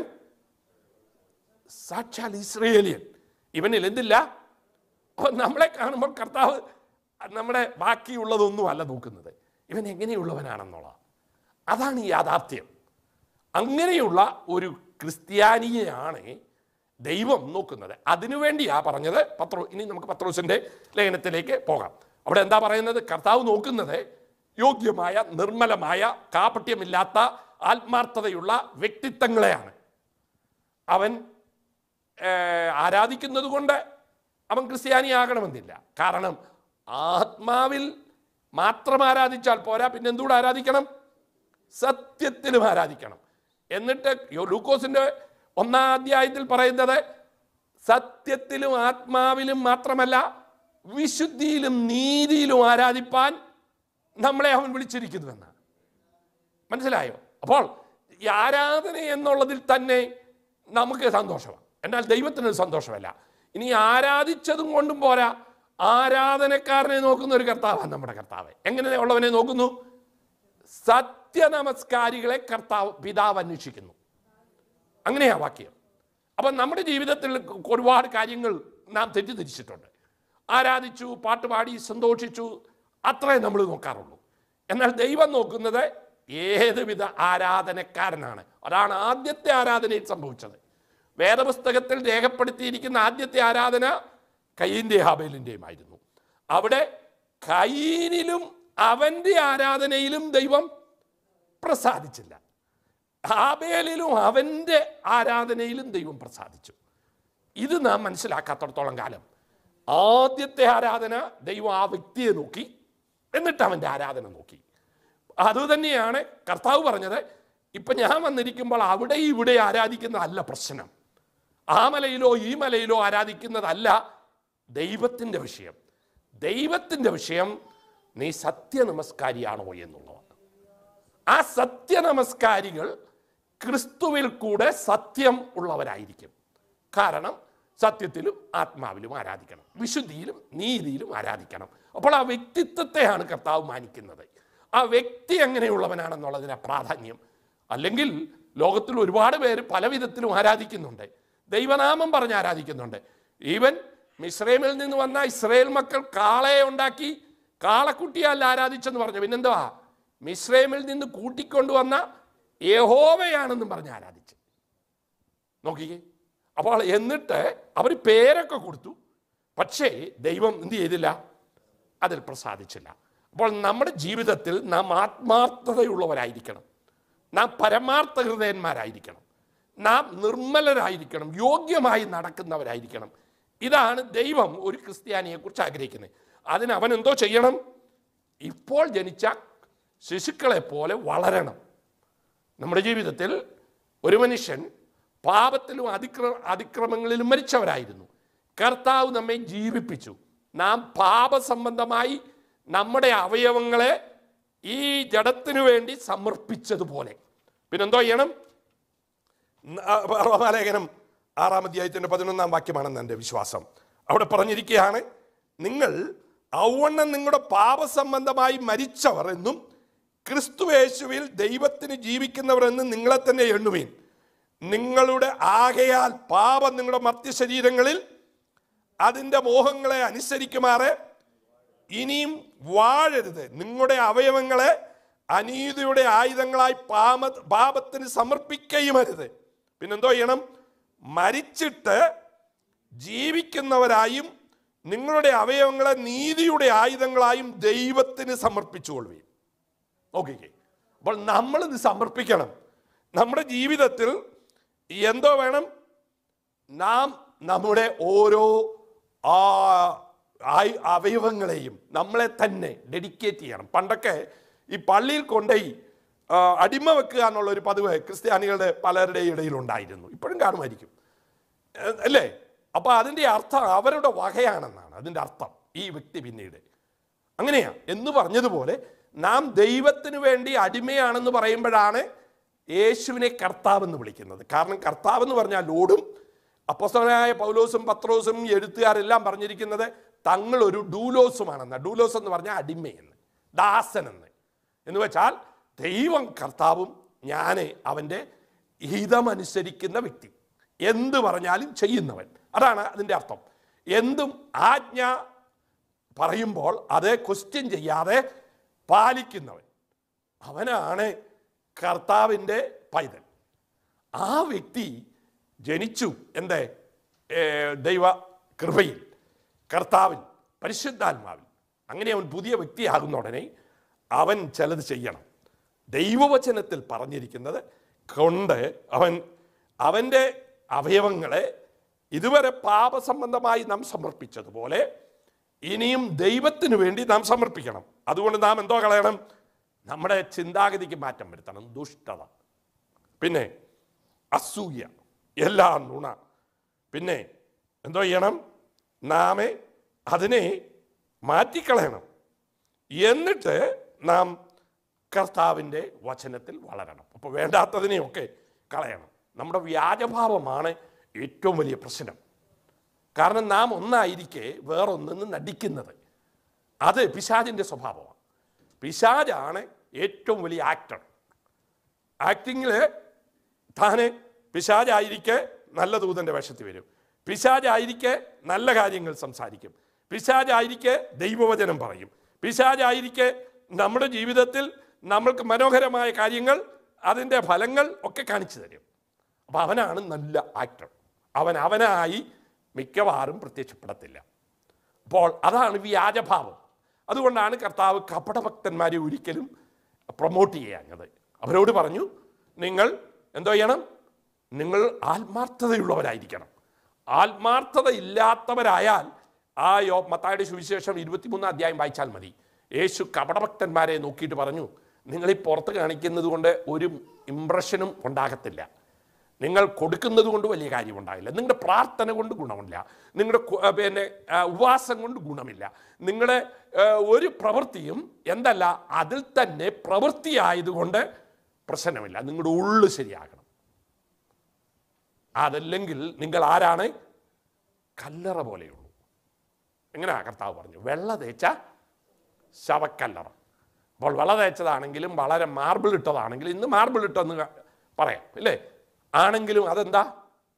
സാക്ഷാൽ ഇസ്രയേലിയൻ ഇവനിൽ എന്തില്ല അപ്പോൾ നമ്മളെ കാണുമ്പോൾ കർത്താവ് നമ്മുടെ ബാക്കിയുള്ളതൊന്നും അല്ല നോക്കുന്നത് ഇവൻ എങ്ങനെയുള്ളവനാണെന്നുള്ള അതാണ് ഈ യാഥാർത്ഥ്യം അങ്ങനെയുള്ള ഒരു ക്രിസ്ത്യാനിയെയാണ് ദൈവം നോക്കുന്നത് അതിനുവേണ്ടിയാ പറഞ്ഞത് പത്രോ ഇനി നമുക്ക് പത്രോസിന്റെ ലേഖനത്തിലേക്ക് പോകാം അവിടെ എന്താ പറയുന്നത് കർത്താവ് നോക്കുന്നത് യോഗ്യമായ നിർമ്മലമായ കാപട്യമില്ലാത്ത ആത്മാർത്ഥതയുള്ള വ്യക്തിത്വങ്ങളെയാണ് അവൻ ഏഹ്, ആരാധിക്കുന്നത് കൊണ്ട് അവൻ ക്രിസ്ത്യാനിയാകണമെന്നില്ല കാരണം ആത്മാവിൽ മാത്രം ആരാധിച്ചാൽ പോരാ പിന്നെ എന്തുകൂടെ ആരാധിക്കണം സത്യത്തിലും ആരാധിക്കണം എന്നിട്ട് യോ- ലൂക്കോസിന്റെ ഒന്നാം അധ്യായത്തിൽ പറയുന്നത് സത്യത്തിലും ആത്മാവിലും മാത്രമല്ല വിശുദ്ധിയിലും നീതിയിലും ആരാധിപ്പാൻ നമ്മളെ അവൻ വിളിച്ചിരിക്കുന്നുവെന്നാണ് മനസ്സിലായോ അപ്പോൾ ഈ ആരാധന എന്നുള്ളതിൽ തന്നെ നമുക്ക് സന്തോഷമാണ് എന്നാൽ ദൈവത്തിന് ഒരു സന്തോഷമല്ല ഇനി ആരാധിച്ചതും കൊണ്ടും പോരാ ആരാധനക്കാരനെ നോക്കുന്ന ഒരു കർത്താവാണ് നമ്മുടെ കർത്താവ് എങ്ങനെ ഉള്ളവനെ നോക്കുന്നു സത്യനമസ്കാരികളെ കർത്താവ് പിതാവ് അന്വേഷിക്കുന്നു അങ്ങനെയാ വാക്യം അപ്പം നമ്മുടെ ജീവിതത്തിൽ ഒരുപാട് കാര്യങ്ങൾ നാം തെറ്റിദ്ധരിച്ചിട്ടുണ്ട് ആരാധിച്ചു പാട്ടുപാടി സന്തോഷിച്ചു അത്രേ നമ്മൾ നോക്കാറുള്ളൂ എന്നാൽ ദൈവം നോക്കുന്നത് ഏതുവിധ ആരാധനക്കാരനാണ് അതാണ് ആദ്യത്തെ ആരാധനയിൽ സംഭവിച്ചത് വേദപുസ്തകത്തിൽ രേഖപ്പെടുത്തിയിരിക്കുന്ന ആദ്യത്തെ ആരാധന കയ്യിൻ്റെ ഹാബേലിൻ്റെയുമായിരുന്നു അവിടെ കയ്യിനിലും അവൻ്റെ ആരാധനയിലും ദൈവം പ്രസാദിച്ചില്ല ഹാബേലിലും അവൻ്റെ ആരാധനയിലും ദൈവം പ്രസാദിച്ചു ഇത് നാം മനസ്സിലാക്കാത്തടത്തോളം കാലം ആദ്യത്തെ ആരാധന ദൈവം ആ വ്യക്തിയെ നോക്കി എന്നിട്ട് അവൻ്റെ ആരാധന നോക്കി അതുതന്നെയാണ് കർത്താവ് പറഞ്ഞത് ഇപ്പം ഞാൻ വന്നിരിക്കുമ്പോൾ അവിടെ ഇവിടെ ആരാധിക്കുന്നതല്ല പ്രശ്നം ആ മലയിലോ ഈ മലയിലോ ആരാധിക്കുന്നതല്ല ദൈവത്തിൻ്റെ വിഷയം ദൈവത്തിൻ്റെ വിഷയം നീ സത്യനമസ്കാരിയാണോ എന്നുള്ളതാണ് ആ സത്യനമസ്കാരികൾ ക്രിസ്തുവിൽ കൂടെ സത്യം ഉള്ളവരായിരിക്കും കാരണം സത്യത്തിലും ആത്മാവിലും ആരാധിക്കണം വിശുദ്ധിയിലും നീതിയിലും ആരാധിക്കണം അപ്പോൾ ആ വ്യക്തിത്വത്തെയാണ് കർത്താവ് മാനിക്കുന്നത് ആ വ്യക്തി എങ്ങനെയുള്ളവനാണെന്നുള്ളതിന് പ്രാധാന്യം അല്ലെങ്കിൽ ലോകത്തിൽ ഒരുപാട് പേര് പല വിധത്തിലും ആരാധിക്കുന്നുണ്ട് ദൈവനാമം പറഞ്ഞ് ആരാധിക്കുന്നുണ്ട് ഈവൻ മിശ്രൈമിൽ നിന്ന് വന്ന ഇസ്രയേൽ മക്കൾ കാളയെ ഉണ്ടാക്കി കാളക്കുട്ടിയല്ല ആരാധിച്ചെന്ന് പറഞ്ഞു പിന്നെന്തുവാ മിശ്രൈമിൽ നിന്ന് കൂട്ടിക്കൊണ്ടുവന്ന യഹോവയാണെന്നും പറഞ്ഞ് ആരാധിച്ചു നോക്കിക്കേ അപ്പോൾ എന്നിട്ട് അവർ പേരൊക്കെ കൊടുത്തു പക്ഷേ ദൈവം എന്ത് ചെയ്തില്ല അതിൽ പ്രസാദിച്ചില്ല അപ്പോൾ നമ്മുടെ ജീവിതത്തിൽ നാം ആത്മാർത്ഥതയുള്ളവരായിരിക്കണം നാം പരമാർത്ഥ ഹൃദയന്മാരായിരിക്കണം നാം നിർമ്മലരായിരിക്കണം യോഗ്യമായി നടക്കുന്നവരായിരിക്കണം ഇതാണ് ദൈവം ഒരു ക്രിസ്ത്യാനിയെക്കുറിച്ച് ആഗ്രഹിക്കുന്നത് അതിന് അവൻ എന്തോ ചെയ്യണം ഇപ്പോൾ ജനിച്ച ശിശുക്കളെ പോലെ വളരണം നമ്മുടെ ജീവിതത്തിൽ ഒരു മനുഷ്യൻ പാപത്തിലും അതിക്ര അതിക്രമങ്ങളിലും മരിച്ചവരായിരുന്നു കർത്താവ് നമ്മെ ജീവിപ്പിച്ചു നാം പാപസംബന്ധമായി നമ്മുടെ അവയവങ്ങളെ ഈ ജഡത്തിനു വേണ്ടി സമർപ്പിച്ചതുപോലെ പിന്നെന്തോ ചെയ്യണം റോമാലേഖനം ആറാം അധ്യായത്തിൻ്റെ പതിനൊന്നാം വാക്യമാണെന്ന് എൻ്റെ വിശ്വാസം അവിടെ പറഞ്ഞിരിക്കുകയാണ് നിങ്ങൾ ഔവണ്ണം നിങ്ങളുടെ പാപസംബന്ധമായി മരിച്ചവർ എന്നും ക്രിസ്തുവേശുവിൽ ദൈവത്തിന് ജീവിക്കുന്നവർ എന്നും നിങ്ങളെ തന്നെ എണ്ണുവീൻ നിങ്ങളുടെ ആകയാൽ പാപം നിങ്ങളുടെ മർത്യശരീരങ്ങളിൽ അതിൻ്റെ മോഹങ്ങളെ അനുസരിക്കുമാറെ ഇനിയും വാഴരുത് നിങ്ങളുടെ അവയവങ്ങളെ അനീതിയുടെ ആയുധങ്ങളായി പാപ പാപത്തിന് സമർപ്പിക്കുകയും അരുത് പിന്നെന്തോ ചെയ്യണം മരിച്ചിട്ട് ജീവിക്കുന്നവരായും നിങ്ങളുടെ അവയവങ്ങളെ നീതിയുടെ ആയുധങ്ങളായും ദൈവത്തിന് സമർപ്പിച്ചുകൊള്ളുകയും നോക്കിക്കേ അപ്പോൾ നമ്മളിത് സമർപ്പിക്കണം നമ്മുടെ ജീവിതത്തിൽ എന്തോ വേണം നാം നമ്മുടെ ഓരോ ആ ആയ്- അവയവങ്ങളെയും നമ്മളെ തന്നെ ഡെഡിക്കേറ്റ് ചെയ്യണം പണ്ടൊക്കെ ഈ പള്ളിയിൽ കൊണ്ടുപോയി ആ, അടിമ വെക്കുക എന്നുള്ള ഒരു പതിവ് ക്രിസ്ത്യാനികളുടെ പലരുടെ ഇടയിൽ ഉണ്ടായിരുന്നു ഇപ്പോഴും കാണുമായിരിക്കും ഏ, അല്ലേ അപ്പൊ അതിൻ്റെ അർത്ഥം അവരുടെ വകയാണെന്നാണ് അതിൻ്റെ അർത്ഥം ഈ വ്യക്തി പിന്നീട് അങ്ങനെയാ എന്ന് പറഞ്ഞതുപോലെ നാം ദൈവത്തിന് വേണ്ടി അടിമയാണെന്ന് പറയുമ്പോഴാണ് യേശുവിനെ കർത്താവ് എന്ന് വിളിക്കുന്നത് കാരണം കർത്താവ് എന്ന് പറഞ്ഞാൽ ലോഡും അപ്പസ്തലനായ പൗലോസും പത്രോസും എഴുത്തുകാരെല്ലാം പറഞ്ഞിരിക്കുന്നത് തങ്ങൾ ഒരു ഡൂലോസുമാണെന്ന് ഡൂലോസ് എന്ന് പറഞ്ഞാൽ അടിമയെന്ന് ദാസൻ എന്ന് എന്ന് വെച്ചാൽ ദൈവം കർത്താവും ഞാൻ അവൻ്റെ ഹിതമനുസരിക്കുന്ന വ്യക്തി എന്ത് പറഞ്ഞാലും ചെയ്യുന്നവൻ അതാണ് അതിൻ്റെ അർത്ഥം എന്തും ആജ്ഞ പറയുമ്പോൾ അത് ക്വസ്റ്റ്യൻ ചെയ്യാതെ പാലിക്കുന്നവൻ അവനാണ് കർത്താവിൻ്റെ പൈതൽ ആ വ്യക്തി ജനിച്ചു എന്തേ ഏ, ദൈവ കൃപയിൽ കർത്താവിൽ പരിശുദ്ധാത്മാവിൽ അങ്ങനെ അവൻ പുതിയ വ്യക്തിയാകുന്ന ഉടനെ അവൻ ചിലത് ചെയ്യണം ദൈവവചനത്തിൽ പറഞ്ഞിരിക്കുന്നത് കൊണ്ട് അവൻ അവൻ്റെ അവയവങ്ങളെ ഇതുവരെ പാപസംബന്ധമായി നാം സമർപ്പിച്ചതുപോലെ ഇനിയും ദൈവത്തിന് വേണ്ടി നാം സമർപ്പിക്കണം അതുകൊണ്ട് നാം എന്തോ കളയണം നമ്മുടെ ചിന്താഗതിക്ക് മാറ്റം വരുത്തണം ദുഷ്ടത പിന്നെ അസൂയ എല്ലാ നുണ പിന്നെ എന്തോ ചെയ്യണം നാമെ അതിനെ മാറ്റിക്കളയണം എന്നിട്ട് നാം കർത്താവിൻ്റെ വചനത്തിൽ വളരണം അപ്പോൾ വേണ്ടാത്തതിനെയൊക്കെ കളയണം നമ്മുടെ വ്യാജഭാവമാണ് ഏറ്റവും വലിയ പ്രശ്നം കാരണം നാം ഒന്നായിരിക്കെ വേറൊന്നെന്ന് നടിക്കുന്നത് അത് പിശാചിൻ്റെ സ്വഭാവമാണ് പിശാജാണ് ഏറ്റവും വലിയ ആക്ടർ ആക്ടിങ്ങിൽ താന് പിശാജായിരിക്കെ നല്ല ദൂതൻ്റെ വേഷത്തിൽ വരും പിശാജായിരിക്കെ നല്ല കാര്യങ്ങൾ സംസാരിക്കും പിശാജായിരിക്കെ ദൈവവചനം പറയും പിശാജായിരിക്കെ നമ്മുടെ ജീവിതത്തിൽ നമ്മൾക്ക് മനോഹരമായ കാര്യങ്ങൾ അതിൻ്റെ ഫലങ്ങൾ ഒക്കെ കാണിച്ചു തരും അപ്പം അവനാണ് നല്ല ആക്ടർ അവൻ അവനായി മിക്കവാറും പ്രത്യക്ഷപ്പെടത്തില്ല അപ്പോൾ അതാണ് വ്യാജഭാവം അതുകൊണ്ടാണ് കർത്താവ് കപടഭക്തന്മാരെ ഒരിക്കലും പ്രൊമോട്ട് ചെയ്യാഞ്ഞത് അവരോട് പറഞ്ഞു നിങ്ങൾ എന്തോ ചെയ്യണം നിങ്ങൾ ആത്മാർത്ഥതയുള്ളവരായിരിക്കണം ആത്മാർത്ഥത ഇല്ലാത്തവരായാൽ ആ യോ മത്തായുടെ സുവിശേഷം ഇരുപത്തിമൂന്നാം അധ്യായം വായിച്ചാൽ മതി യേശു കപടഭക്തന്മാരെ നോക്കിയിട്ട് പറഞ്ഞു നിങ്ങൾ ഈ പുറത്ത് കാണിക്കുന്നത് കൊണ്ട് ഒരു ഇമ്പ്രഷനും ഉണ്ടാകത്തില്ല നിങ്ങൾ കൊടുക്കുന്നത് കൊണ്ട് വലിയ കാര്യമുണ്ടാകില്ല നിങ്ങളുടെ പ്രാർത്ഥന കൊണ്ട് ഗുണമില്ല നിങ്ങളുടെ കു- ആ, പിന്നെ ആ, ഉപവാസം കൊണ്ട് ഗുണമില്ല നിങ്ങളുടെ ആ, ഒരു പ്രവൃത്തിയും എന്തല്ല അതിൽ തന്നെ പ്രവൃത്തിയായതുകൊണ്ട് പ്രശ്നമില്ല നിങ്ങളുടെ ഉള്ളു ശരിയാകണം അതല്ലെങ്കിൽ നിങ്ങൾ ആരാണ് കല്ലറ പോലെയുള്ളൂ എങ്ങനെയാ കർത്താവ് പറഞ്ഞു വെള്ള തേച്ച ശവക്കല്ലറ അപ്പോൾ വള തേച്ചതാണെങ്കിലും വളരെ മാർബിൾ ഇട്ടതാണെങ്കിലും ഇന്ന് മാർബിൾ ഇട്ടെന്ന് ക- പറയാം ഇല്ലേ ആണെങ്കിലും അതെന്താ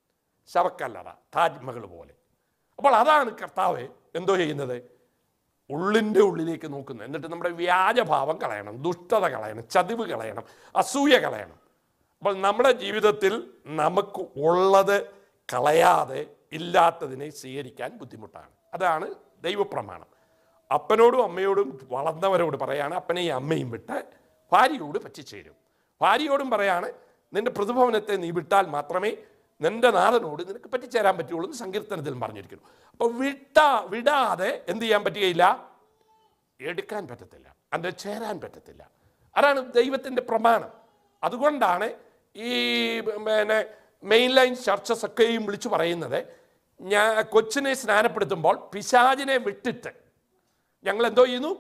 ശവക്കല്ലറ താജ്മഹൽ പോലെ അപ്പോൾ അതാണ് കർത്താവ് എന്തോ ചെയ്യുന്നത് ഉള്ളിൻ്റെ ഉള്ളിലേക്ക് നോക്കുന്നത് എന്നിട്ട് നമ്മുടെ വ്യാജഭാവം കളയണം ദുഷ്ടത കളയണം ചതിവ് കളയണം അസൂയ കളയണം അപ്പോൾ നമ്മുടെ ജീവിതത്തിൽ നമുക്ക് ഉള്ളത് കളയാതെ ഇല്ലാത്തതിനെ സ്വീകരിക്കാൻ ബുദ്ധിമുട്ടാണ് അതാണ് ദൈവപ്രമാണം അപ്പനോടും അമ്മയോടും വളർന്നവരോട് പറയാണ് അപ്പനെയും അമ്മയും വിട്ട് ഭാര്യയോട് പറ്റിച്ചേരും ഭാര്യയോടും പറയാണ് നിന്റെ പ്രതിഭവനത്തെ നീ വിട്ടാൽ മാത്രമേ നിന്റെ നാഥനോട് നിനക്ക് പറ്റിച്ചേരാൻ പറ്റുള്ളൂ എന്ന് സങ്കീർത്തനത്തിൽ പറഞ്ഞിരിക്കുന്നു അപ്പോൾ വിട്ടാ വിടാതെ എന്ത് ചെയ്യാൻ പറ്റുകയില്ല എടുക്കാൻ പറ്റത്തില്ല അതിൻ്റെ ചേരാൻ പറ്റത്തില്ല അതാണ് ദൈവത്തിൻ്റെ പ്രമാണം അതുകൊണ്ടാണ് ഈ പിന്നെ മെയിൻ ലൈൻ ചർച്ചസ് ഒക്കെയും വിളിച്ചു പറയുന്നത് ഞാൻ കൊച്ചിനെ സ്നാനപ്പെടുത്തുമ്പോൾ പിശാചിനെ വിട്ടിട്ട് ഞങ്ങൾ എന്തോ ചെയ്യുന്നു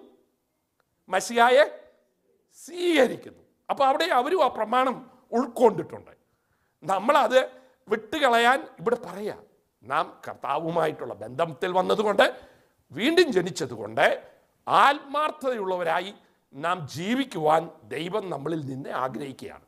മസിയായെ സ്വീകരിക്കുന്നു അപ്പോൾ അവിടെ അവരും ആ പ്രമാണം ഉൾക്കൊണ്ടിട്ടുണ്ട് നമ്മളത് വിട്ടുകളയാൻ ഇവിടെ പറയാം നാം കർത്താവുമായിട്ടുള്ള ബന്ധത്തിൽ വന്നതുകൊണ്ട് വീണ്ടും ജനിച്ചതുകൊണ്ട് ആത്മാർത്ഥതയുള്ളവരായി നാം ജീവിക്കുവാൻ ദൈവം നമ്മളിൽ നിന്ന് ആഗ്രഹിക്കുകയാണ്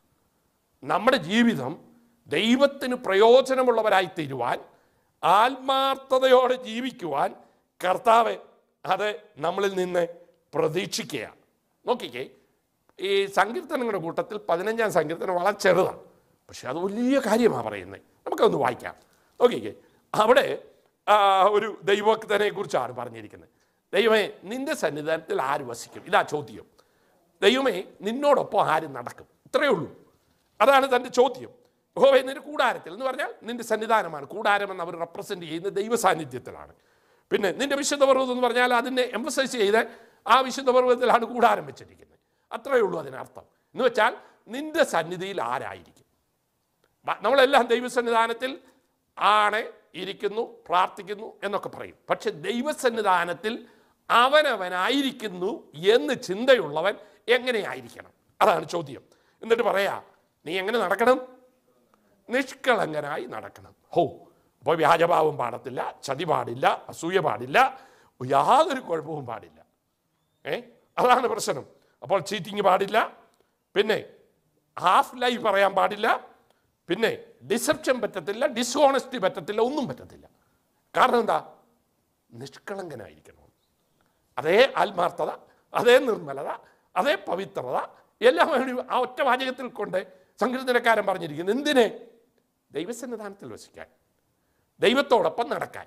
നമ്മുടെ ജീവിതം ദൈവത്തിന് പ്രയോജനമുള്ളവരായി തീരുവാൻ ആത്മാർത്ഥതയോടെ ജീവിക്കുവാൻ കർത്താവ് അത് നമ്മളിൽ നിന്ന് പ്രതീക്ഷിക്കുകയാണ് നോക്കിക്കേ ഈ സങ്കീർത്തനങ്ങളുടെ കൂട്ടത്തിൽ പതിനഞ്ചാം സങ്കീർത്തനം വളരെ ചെറുതാണ് പക്ഷെ അത് വലിയ കാര്യമാണ് പറയുന്നത് നമുക്കൊന്ന് വായിക്കാം നോക്കിക്കേ അവിടെ ആ, ഒരു ദൈവത്തിനെ കുറിച്ചാണ് പറഞ്ഞിരിക്കുന്നത് ദൈവമേ നിന്റെ സന്നിധാനത്തിൽ ആര് വസിക്കും ഇതാ ചോദ്യം ദൈവമേ നിന്നോടൊപ്പം ആര് നടക്കും ഇത്രയേ ഉള്ളൂ അതാണ് തൻ്റെ ചോദ്യം യഹോവേ നിന്റെ കൂടാരത്തിൽ എന്ന് പറഞ്ഞാൽ നിന്റെ സന്നിധാനമാണ് കൂടാരം എന്ന് അവർ റെപ്രസെന്റ് ചെയ്യുന്ന ദൈവ സാന്നിധ്യത്തിലാണ് പിന്നെ നിന്റെ വിശുദ്ധ പർവ്വതം എന്ന് പറഞ്ഞാൽ അതിനെ എംഫസൈസ് ചെയ്ത് ആ വിശുദ്ധ പർവ്വതത്തിലാണ് കൂടാരം വെച്ചിരിക്കുന്നത് അത്രയേ ഉള്ളൂ അതിനർത്ഥം എന്ന് വെച്ചാൽ നിന്റെ സന്നിധിയിൽ ആരായിരിക്കും ബ- നമ്മളെല്ലാം ദൈവസന്നിധാനത്തിൽ ആണ് ഇരിക്കുന്നു പ്രാർത്ഥിക്കുന്നു എന്നൊക്കെ പറയും പക്ഷെ ദൈവസന്നിധാനത്തിൽ അവനവനായിരിക്കുന്നു എന്ന് ചിന്തയുള്ളവൻ എങ്ങനെയായിരിക്കണം അതാണ് ചോദ്യം എന്നിട്ട് പറയാ നീ എങ്ങനെ നടക്കണം നിഷ്കളങ്കനായി നടക്കണം ഹോ അപ്പോൾ വ്യാജഭാവം പാടത്തില്ല ചതി പാടില്ല അസൂയ പാടില്ല യാതൊരു കുഴപ്പവും പാടില്ല ഏ അതാണ് പ്രശ്നം അപ്പോൾ ചീറ്റിങ് പാടില്ല പിന്നെ ഹാഫ് ലൈ പറയാൻ പാടില്ല പിന്നെ ഡിസെപ്ഷൻ പറ്റത്തില്ല ഡിസ്ഹോണസ്റ്റി പറ്റത്തില്ല ഒന്നും പറ്റത്തില്ല കാരണം എന്താ നിഷ്കളങ്കനായിരിക്കണം അതേ ആത്മാർത്ഥത അതേ നിർമ്മലത അതേ പവിത്രത എല്ലാം വേണ്ടി ആ ഒറ്റ വാചകത്തിൽ കൊണ്ട് സങ്കീർത്തനക്കാരൻ പറഞ്ഞിരിക്കുന്നു എന്തിനെ ദൈവസന്നിധാനത്തിൽ വസിക്കാൻ ദൈവത്തോടൊപ്പം നടക്കാൻ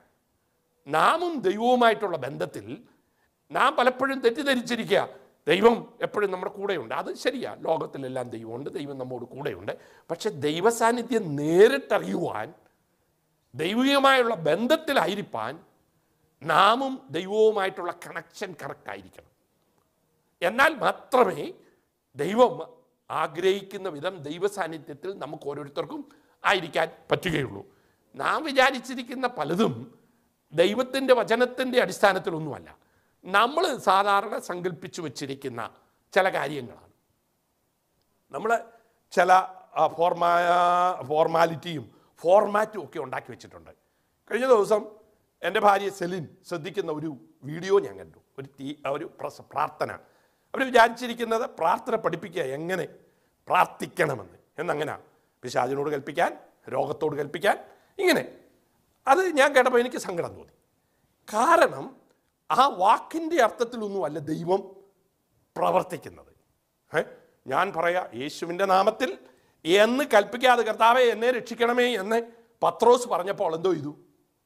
നാമും ദൈവവുമായിട്ടുള്ള ബന്ധത്തിൽ നാം പലപ്പോഴും തെറ്റിദ്ധരിച്ചിരിക്കുക ദൈവം എപ്പോഴും നമ്മുടെ കൂടെയുണ്ട് അത് ശരിയാ ലോകത്തിലെല്ലാം ദൈവമുണ്ട് ദൈവം നമ്മോട് കൂടെയുണ്ട് പക്ഷെ ദൈവസാന്നിധ്യം നേരിട്ടറിയുവാൻ ദൈവികമായുള്ള ബന്ധത്തിലായിരിക്കാൻ നാമും ദൈവവുമായിട്ടുള്ള കണക്ഷൻ കറക്റ്റ് ആയിരിക്കണം എന്നാൽ മാത്രമേ ദൈവം ആഗ്രഹിക്കുന്ന വിധം ദൈവസാന്നിധ്യത്തിൽ നമുക്ക് ഓരോരുത്തർക്കും ആയിരിക്കാൻ പറ്റുകയുള്ളൂ നാം വിചാരിച്ചിരിക്കുന്ന പലതും ദൈവത്തിൻ്റെ വചനത്തിൻ്റെ അടിസ്ഥാനത്തിലൊന്നുമല്ല നമ്മൾ സാധാരണ സങ്കല്പിച്ചു വച്ചിരിക്കുന്ന ചില കാര്യങ്ങളാണ് നമ്മൾ ചില ആ, ഫോർമാ ഫോർമാലിറ്റിയും ഫോർമാറ്റും ഒക്കെ ഉണ്ടാക്കി വെച്ചിട്ടുണ്ട് കഴിഞ്ഞ ദിവസം എൻ്റെ ഭാര്യ സെലിൻ ശ്രദ്ധിക്കുന്ന ഒരു വീഡിയോ ഞാൻ കണ്ടു ഒരു തീ ഒരു പ്രസ- പ്രാർത്ഥന അവർ വിചാരിച്ചിരിക്കുന്നത് പ്രാർത്ഥന പഠിപ്പിക്കുക എങ്ങനെ പ്രാർത്ഥിക്കണമെന്ന് എന്നങ്ങനെ പിശാചിനോട് കൽപ്പിക്കാൻ രോഗത്തോട് കൽപ്പിക്കാൻ ഇങ്ങനെ അത് ഞാൻ കേട്ടപ്പോൾ എനിക്ക് സങ്കടം തോന്നി കാരണം ആ വാക്കിൻ്റെ അർത്ഥത്തിലൊന്നും അല്ല ദൈവം പ്രവർത്തിക്കുന്നത് ഏ? ഞാൻ പറയാ യേശുവിൻ്റെ നാമത്തിൽ എന്ന് കൽപ്പിക്കാതെ കർത്താവെ എന്നെ രക്ഷിക്കണമേ എന്ന് പത്രോസ് പറഞ്ഞപ്പോൾ എന്തോ ചെയ്തു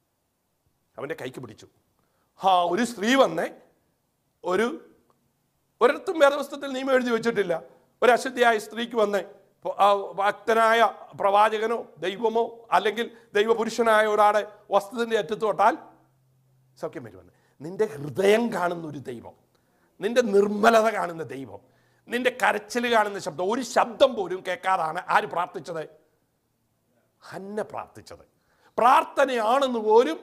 അവൻ്റെ കൈക്ക് പിടിച്ചു ആ ഒരു സ്ത്രീ വന്നേ ഒരു ഒരിടത്തും വേദപുസ്തകത്തിൽ നിയമം എഴുതി വെച്ചിട്ടില്ല ഒരു അശുദ്ധിയായ സ്ത്രീക്ക് വന്നേ ഇപ്പൊ ആ ഭക്തനായ പ്രവാചകനോ ദൈവമോ അല്ലെങ്കിൽ ദൈവപുരുഷനായ ഒരാളെ വസ്തുവിൻ്റെ അറ്റത്ത് തൊട്ടാൽ സൗഖ്യം വരുമെന്ന് നിന്റെ ഹൃദയം കാണുന്ന ഒരു ദൈവം നിന്റെ നിർമ്മലത കാണുന്ന ദൈവം നിന്റെ കരച്ചിൽ കാണുന്ന ശബ്ദം ഒരു ശബ്ദം പോലും കേൾക്കാതാണ് ആര് പ്രാർത്ഥിച്ചത് ഹന്ന പ്രാർത്ഥിച്ചത് പ്രാർത്ഥനയാണെന്ന് പോലും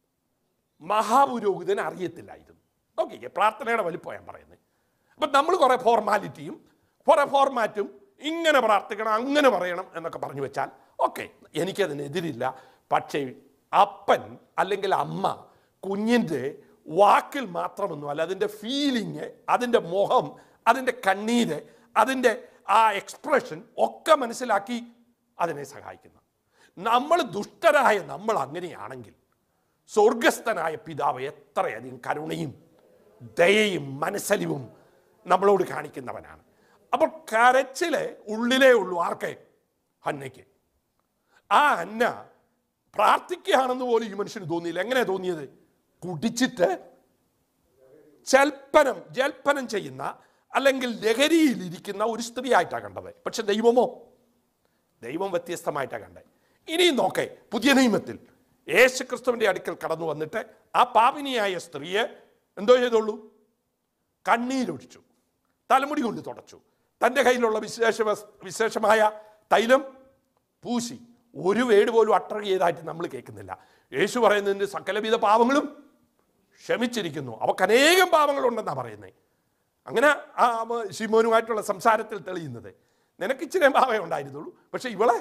മഹാപുരോഹിതൻ അറിയത്തില്ലായിരുന്നു ഓക്കെ പ്രാർത്ഥനയുടെ വലിപ്പം ഞാൻ പറയുന്നത് അപ്പം നമ്മൾ കുറേ ഫോർമാലിറ്റിയും കുറേ ഫോർമാറ്റും ഇങ്ങനെ പ്രാർത്ഥിക്കണം അങ്ങനെ പറയണം എന്നൊക്കെ പറഞ്ഞു വെച്ചാൽ ഓക്കെ എനിക്കതിനെതിരില്ല പക്ഷേ അപ്പൻ അല്ലെങ്കിൽ അമ്മ കുഞ്ഞിൻ്റെ വാക്കിൽ മാത്രമൊന്നും അല്ല അതിൻ്റെ ഫീലിങ് അതിൻ്റെ മുഖം അതിൻ്റെ കണ്ണീര് അതിൻ്റെ ആ എക്സ്പ്രഷൻ ഒക്കെ മനസ്സിലാക്കി അതിനെ സഹായിക്കുന്നു നമ്മൾ ദുഷ്ടരായ നമ്മൾ അങ്ങനെയാണെങ്കിൽ സ്വർഗസ്ഥനായ പിതാവ് എത്രയധികം കരുണയും ദയയും മനസ്സലിവും നമ്മളോട് കാണിക്കുന്നവനാണ് അപ്പോൾ കരച്ചില് ഉള്ളിലേ ഉള്ളൂ ആർക്കെ ഹന്നയ്ക്ക് ആ അന്ന പ്രാർത്ഥിക്കുകയാണെന്ന് പോലും ഈ മനുഷ്യന് തോന്നിയില്ല എങ്ങനെ തോന്നിയത് കുടിച്ചിട്ട് ജൽപ്പനം ജൽപ്പനം ചെയ്യുന്ന അല്ലെങ്കിൽ ലഹരിയിലിരിക്കുന്ന ഒരു സ്ത്രീയായിട്ടാണ് കണ്ടത് പക്ഷെ ദൈവമോ ദൈവം വ്യത്യസ്തമായിട്ടാണ് കണ്ടത് ഇനിയും നോക്കേ പുതിയ നിയമത്തിൽ യേശു ക്രിസ്തുവിൻ്റെ അടുക്കൽ കടന്നു വന്നിട്ട് ആ പാപിനിയായ സ്ത്രീയെ എന്തോ ചെയ്തോളൂ കണ്ണീരൊഴിച്ചു തലമുടി കൊണ്ട് തുടച്ചു തൻ്റെ കയ്യിലുള്ള വിശേഷ വിശേഷമായ തൈലം പൂശി ഒരു വേട് പോലും അട്ടർ ചെയ്തതായിട്ട് നമ്മൾ കേൾക്കുന്നില്ല യേശു പറയുന്നതിൻ്റെ സകലവിധ പാവങ്ങളും ക്ഷമിച്ചിരിക്കുന്നു അവക്ക് അനേകം പാവങ്ങളുണ്ടെന്നാണ് പറയുന്നത് അങ്ങനെ ആ മ- ശിമോനുമായിട്ടുള്ള സംസാരത്തിൽ തെളിയുന്നത് നിനക്ക് ഇച്ചിരി പാവേ ഉണ്ടായിരുന്നുള്ളൂ പക്ഷെ ഇവളെ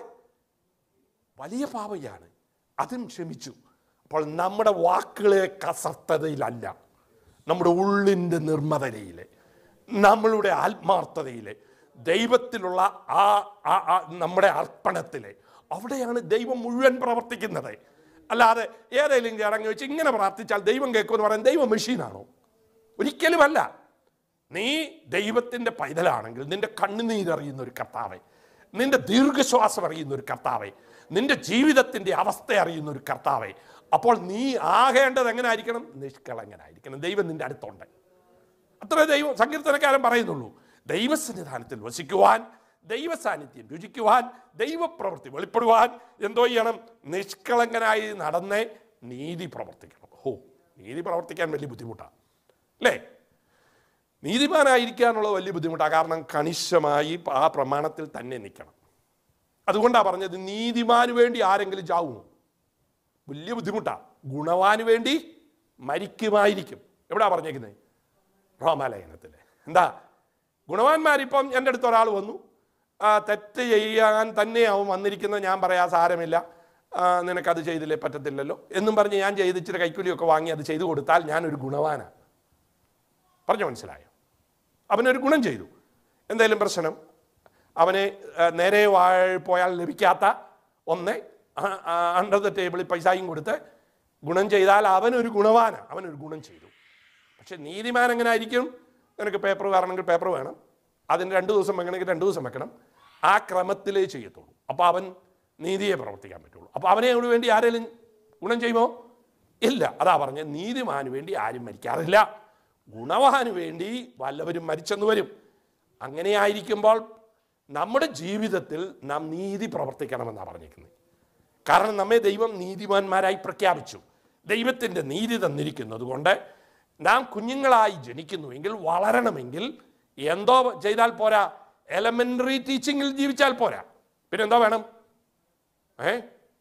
വലിയ പാവയാണ് അതും ക്ഷമിച്ചു അപ്പോൾ നമ്മുടെ വാക്കുകളെ കസർത്തതയിലല്ല നമ്മുടെ ഉള്ളിൻ്റെ നിർമ്മതതയിൽ നമ്മളുടെ ആത്മാർത്ഥതയിൽ ദൈവത്തിലുള്ള ആ ആ- ആ നമ്മുടെ അർപ്പണത്തിൽ അവിടെയാണ് ദൈവം മുഴുവൻ പ്രവർത്തിക്കുന്നത് അല്ലാതെ ഏതെങ്കിലും ചടങ്ങ് വെച്ച് ഇങ്ങനെ പ്രാർത്ഥിച്ചാൽ ദൈവം കേൾക്കുമെന്ന് പറയാൻ ദൈവം മെഷീനാണോ ഒരിക്കലുമല്ല നീ ദൈവത്തിൻ്റെ പൈതലാണെങ്കിൽ നിന്റെ കണ്ണുനീരറിയുന്ന ഒരു കർത്താവെ നിന്റെ ദീർഘശ്വാസം അറിയുന്ന ഒരു കർത്താവെ നിന്റെ ജീവിതത്തിൻ്റെ അവസ്ഥ അറിയുന്ന ഒരു കർത്താവെ അപ്പോൾ നീ ആകേണ്ടത് എങ്ങനെ ആയിരിക്കണം നിഷ്കളങ്കനായിരിക്കണം ദൈവം നിന്റെ അടുത്തുണ്ട് അത്ര ദൈവം സങ്കീർത്തനക്കാരൻ പറയുന്നുള്ളൂ ദൈവസന്നിധാനത്തിൽ വസിക്കുവാൻ ദൈവ സാന്നിധ്യം രുചിക്കുവാൻ ദൈവപ്രവൃത്തി വെളിപ്പെടുവാൻ എന്തോ ചെയ്യണം നിഷ്കളങ്കനായി നടന്നേ നീതി പ്രവർത്തിക്കണം ഹോ നീതി പ്രവർത്തിക്കാൻ വലിയ ബുദ്ധിമുട്ടാണ് അല്ലേ നീതിമാനായിരിക്കാനുള്ള വലിയ ബുദ്ധിമുട്ടാണ് കാരണം കണിശമായി ആ പ്രമാണത്തിൽ തന്നെ നിൽക്കണം അതുകൊണ്ടാണ് പറഞ്ഞത് നീതിമാന് വേണ്ടി ആരെങ്കിലും ചാവുമോ വലിയ ബുദ്ധിമുട്ടാണ് ഗുണവാന് വേണ്ടി മരിക്കുമായിരിക്കും എവിടാ പറഞ്ഞേക്കുന്നത് റോമാലയനത്തിൽ എന്താ ഗുണവാന്മാരിപ്പം എൻ്റെ അടുത്ത് ഒരാൾ വന്നു ആ, തെറ്റ് ചെയ്യാൻ തന്നെയാവും വന്നിരിക്കുന്നത് ഞാൻ പറയാ സാരമില്ല ആ, നിനക്കത് ചെയ്തില്ലേ പറ്റത്തില്ലല്ലോ എന്നും പറഞ്ഞ് ഞാൻ ചെയ്ത് ഇച്ചിരി കൈക്കൂലിയൊക്കെ വാങ്ങി അത് ചെയ്തു കൊടുത്താൽ ഞാനൊരു ഗുണവാനാണ് പറഞ്ഞു മനസ്സിലായോ അവനൊരു ഗുണം ചെയ്തു എന്തെങ്കിലും പ്രശ്നം അവന് ആ, നേരെ വാ- പോയാൽ ലഭിക്കാത്ത ഒന്ന് അണ്ടർ ദ ടേബിളിൽ പൈസയും കൊടുത്ത് ഗുണം ചെയ്താൽ അവനൊരു ഗുണവാനാണ് അവനൊരു ഗുണം ചെയ്തു പക്ഷെ നീതിമാൻ എങ്ങനെ ആയിരിക്കും നിനക്ക് പേപ്പർ വേണമെങ്കിൽ പേപ്പർ വേണം അതിന് രണ്ട് ദിവസം വെക്കണമെങ്കിൽ രണ്ട് ദിവസം വെക്കണം ആ ക്രമത്തിലേ ചെയ്യത്തുള്ളൂ അപ്പോൾ അവൻ നീതിയെ പ്രവർത്തിക്കാൻ പറ്റുള്ളൂ അപ്പോൾ അവനെ അതിനു വേണ്ടി ആരെങ്കിലും ഗുണം ചെയ്യുമോ ഇല്ല അതാ പറഞ്ഞ നീതിമാന് വേണ്ടി ആരും മരിക്കാറില്ല ഗുണവാന് വേണ്ടി വല്ലവരും മരിച്ചെന്ന് വരും അങ്ങനെ ആയിരിക്കുമ്പോൾ നമ്മുടെ ജീവിതത്തിൽ നാം നീതി പ്രവർത്തിക്കണമെന്നാണ് പറഞ്ഞിരിക്കുന്നത് കാരണം നമ്മെ ദൈവം നീതിമാന്മാരായി പ്രഖ്യാപിച്ചു ദൈവത്തിൻ്റെ നീതി തന്നിരിക്കുന്നത് കൊണ്ട് നാം കുഞ്ഞുങ്ങളായി ജനിക്കുന്നുവെങ്കിൽ വളരണമെങ്കിൽ എന്തോ ചെയ്താൽ പോരാ എലമെൻ്ററി ടീച്ചിങ്ങിൽ ജീവിച്ചാൽ പോരാ പിന്നെ എന്തോ വേണം ഏ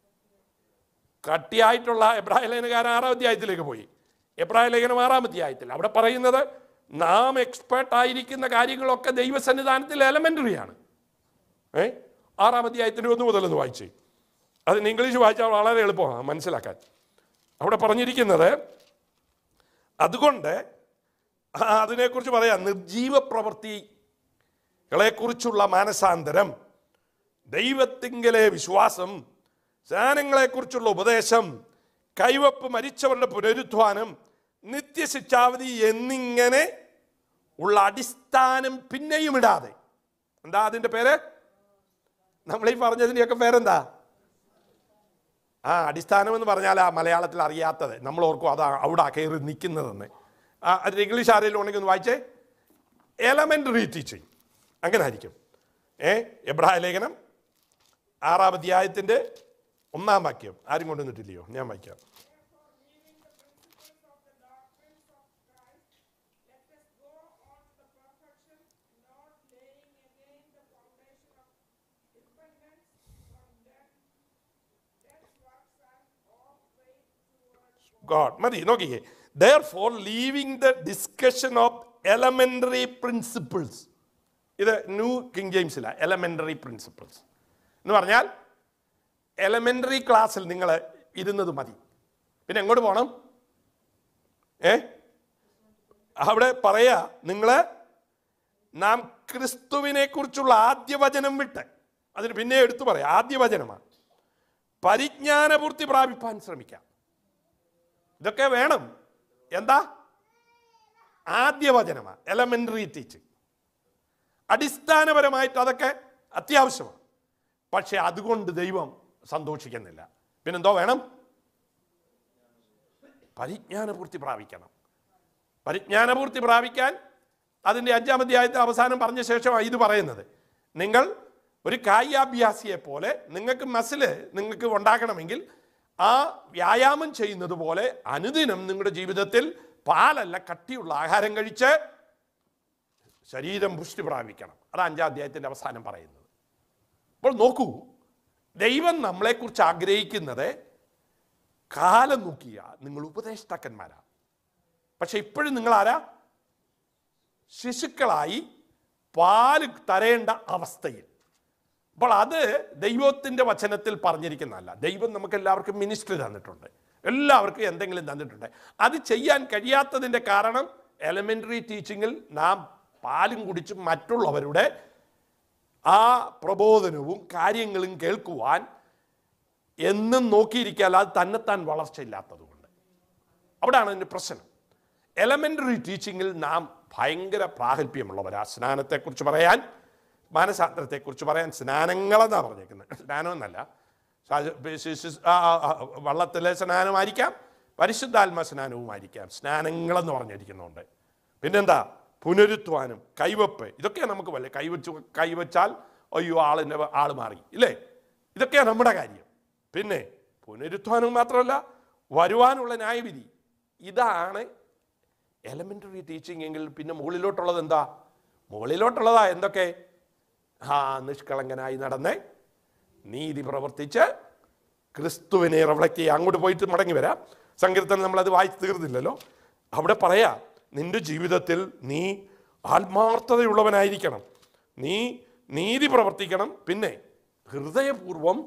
കട്ടിയായിട്ടുള്ള എബ്രാഹിം ലേഖനകാരൻ ആറാം അധ്യായത്തിലേക്ക് പോയി എബ്രാഹിം ലേഖനം ആറാം അധ്യായത്തിൽ അവിടെ പറയുന്നത് നാം എക്സ്പേർട്ട് ആയിരിക്കുന്ന കാര്യങ്ങളൊക്കെ ദൈവസന്നിധാനത്തിൽ എലമെൻ്ററിയാണ് ഏ ആറാം അധ്യായത്തിൻ്റെ ഒന്ന് മുതലൊന്ന് വായിച്ചേ അതിന് ഇംഗ്ലീഷ് വായിച്ചാൽ വളരെ എളുപ്പമാണ് മനസ്സിലാക്കാൻ അവിടെ പറഞ്ഞിരിക്കുന്നത് അതുകൊണ്ട് ആ, അതിനെക്കുറിച്ച് പറയാം നിർജീവ പ്രവൃത്തികളെക്കുറിച്ചുള്ള മാനസാന്തരം ദൈവത്തിങ്കലെ വിശ്വാസം സ്നാനങ്ങളെക്കുറിച്ചുള്ള ഉപദേശം കൈവപ്പ് മരിച്ചവരുടെ പുനരുത്ഥാനം നിത്യശിക്ഷാവധി എന്നിങ്ങനെ ഉള്ള അടിസ്ഥാനം പിന്നെയും ഇടാതെ എന്താ അതിൻ്റെ പേര് നമ്മൾ ഈ പറഞ്ഞതിൻ്റെയൊക്കെ പേരെന്താ ആ അടിസ്ഥാനം എന്ന് പറഞ്ഞാൽ ആ മലയാളത്തിൽ അറിയാത്തത് നമ്മൾ ഓർക്കും അത് അവിടെ കയറി നിൽക്കുന്നതെന്ന് ആ അത് ഇംഗ്ലീഷ് ആരെങ്കിലും ഉണ്ടെങ്കിൽ ഒന്ന് വായിച്ചേ എലമെൻ്ററി ടീച്ചിങ് അങ്ങനെ ആയിരിക്കും ഏ എബ്രാഹിം ലേഖനം ആറാം അധ്യായത്തിൻ്റെ ഒന്നാം വാക്യം ആരും കൊണ്ടുവന്നിട്ടില്ലയോ ഞാൻ വായിക്കാം God. മതി നോക്കിക്കേ therefore leaving the discussion of elementary principles ഇത് ന്യൂ കിങ് ജെയിംസിലാണ് എലമെൻ്ററി പ്രിൻസിപ്പിൾസ് എന്ന് പറഞ്ഞാൽ എലമെൻ്ററി ക്ലാസ്സിൽ നിങ്ങൾ ഇരുന്നത് മതി പിന്നെ എങ്ങോട്ട് പോകണം ഏ അവിടെ പറയാ നിങ്ങൾ നാം ക്രിസ്തുവിനെ കുറിച്ചുള്ള ആദ്യ വചനം വിട്ട് അതിന് പിന്നെ എടുത്തു പറയാം ആദ്യ വചനമാണ് പരിജ്ഞാനപൂർത്തി പ്രാപിപ്പാൻ ശ്രമിക്കാം ഇതൊക്കെ വേണം എന്താ ആദ്യ വചനമാണ് എലമെൻ്ററി ടീച്ചിങ് അടിസ്ഥാനപരമായിട്ട് അതൊക്കെ അത്യാവശ്യമാണ് പക്ഷെ അതുകൊണ്ട് ദൈവം സന്തോഷിക്കുന്നില്ല പിന്നെന്തോ വേണം പരിജ്ഞാനപൂർത്തി പ്രാപിക്കണം പരിജ്ഞാനപൂർത്തി പ്രാപിക്കാൻ അതിൻ്റെ അഞ്ചാം അധ്യായത്തെ അവസാനം പറഞ്ഞ ശേഷമാണ് ഇത് പറയുന്നത് നിങ്ങൾ ഒരു കായികാഭ്യാസിയെ പോലെ നിങ്ങൾക്ക് മസില് നിങ്ങൾക്ക് ഉണ്ടാക്കണമെങ്കിൽ ആ വ്യായാമം ചെയ്യുന്നത് പോലെ അനുദിനം നിങ്ങളുടെ ജീവിതത്തിൽ പാലല്ല കട്ടിയുള്ള ആഹാരം കഴിച്ച് ശരീരം പുഷ്ടി പ്രാപിക്കണം അത് അഞ്ചാം അധ്യായത്തിൻ്റെ അവസാനം പറയുന്നത് അപ്പോൾ നോക്കൂ ദൈവം നമ്മളെക്കുറിച്ച് ആഗ്രഹിക്കുന്നത് കാലം നോക്കിയ നിങ്ങൾ ഉപദേഷ്ടാക്കന്മാരാ പക്ഷെ ഇപ്പോഴും നിങ്ങൾ ആരാ ശിശുക്കളായി പാല് തരേണ്ട അവസ്ഥയിൽ അപ്പോൾ അത് ദൈവത്തിൻ്റെ വചനത്തിൽ പറഞ്ഞിരിക്കുന്നതല്ല ദൈവം നമുക്ക് എല്ലാവർക്കും മിനിസ്ട്രി തന്നിട്ടുണ്ട് എല്ലാവർക്കും എന്തെങ്കിലും തന്നിട്ടുണ്ട് അത് ചെയ്യാൻ കഴിയാത്തതിൻ്റെ കാരണം എലമെൻ്ററി ടീച്ചിങ്ങിൽ നാം പാലും കുടിച്ച് മറ്റുള്ളവരുടെ ആ പ്രബോധനവും കാര്യങ്ങളും കേൾക്കുവാൻ എന്നും നോക്കിയിരിക്കാൻ അത് തന്നെത്താൻ വളർച്ചയില്ലാത്തതുകൊണ്ട് അവിടെയാണ് അതിൻ്റെ പ്രശ്നം എലമെൻ്ററി ടീച്ചിങ്ങിൽ നാം ഭയങ്കര പ്രാഗൽഭ്യമുള്ളവരാ സ്നാനത്തെക്കുറിച്ച് പറയാൻ മാനസാന്തരത്തെക്കുറിച്ച് പറയാൻ സ്നാനങ്ങളെന്നാണ് പറഞ്ഞേക്കുന്നത് സ്നാനമെന്നല്ല സാ- ശി- ശി- ആ, ആ, ആ, വള്ളത്തിലെ സ്നാനമായിരിക്കാം പരിശുദ്ധാത്മ സ്നാനവുമായിരിക്കാം സ്നാനങ്ങളെന്ന് പറഞ്ഞിരിക്കുന്നുണ്ട് പിന്നെന്താ പുനരുത്വാനം കൈവപ്പ് ഇതൊക്കെയാണ് നമുക്ക് വല്ല കൈവച്ച് കൈവച്ചാൽ അയ്യോ ആളിൻ്റെ ആൾ മാറി ഇല്ലേ ഇതൊക്കെയാണ് നമ്മുടെ കാര്യം പിന്നെ പുനരുത്വാനം മാത്രമല്ല വരുവാനുള്ള ന്യായവിധി ഇതാണ് എലമെൻ്ററി ടീച്ചിങ് എങ്കിൽ പിന്നെ മുകളിലോട്ടുള്ളത് എന്താ മുകളിലോട്ടുള്ളതാ എന്തൊക്കെ ആ നിഷ്കളങ്കനായി നടന്ന് നീതി പ്രവർത്തിച്ച് ക്രിസ്തുവിനെ റിഫ്ലക്റ്റ് ചെയ്യുക അങ്ങോട്ട് പോയിട്ട് മടങ്ങി വരാം സങ്കീർത്തനം നമ്മളത് വായിച്ച് തീർന്നില്ലല്ലോ അവിടെ പറയാ നിന്റെ ജീവിതത്തിൽ നീ ആത്മാർത്ഥതയുള്ളവനായിരിക്കണം നീ നീതി പ്രവർത്തിക്കണം പിന്നെ ഹൃദയപൂർവം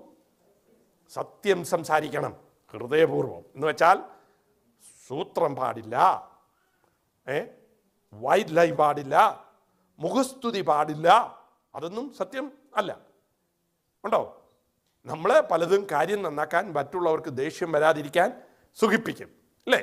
സത്യം സംസാരിക്കണം ഹൃദയപൂർവം എന്ന് വെച്ചാൽ സൂത്രം പാടില്ല ഏ വൈറ്റ് ലൈ പാടില്ല മുഖസ്തുതി പാടില്ല അതൊന്നും സത്യം അല്ല ഉണ്ടോ നമ്മൾ പലതും കാര്യം നന്നാക്കാൻ മറ്റുള്ളവർക്ക് ദേഷ്യം വരാതിരിക്കാൻ സുഖിപ്പിക്കും അല്ലേ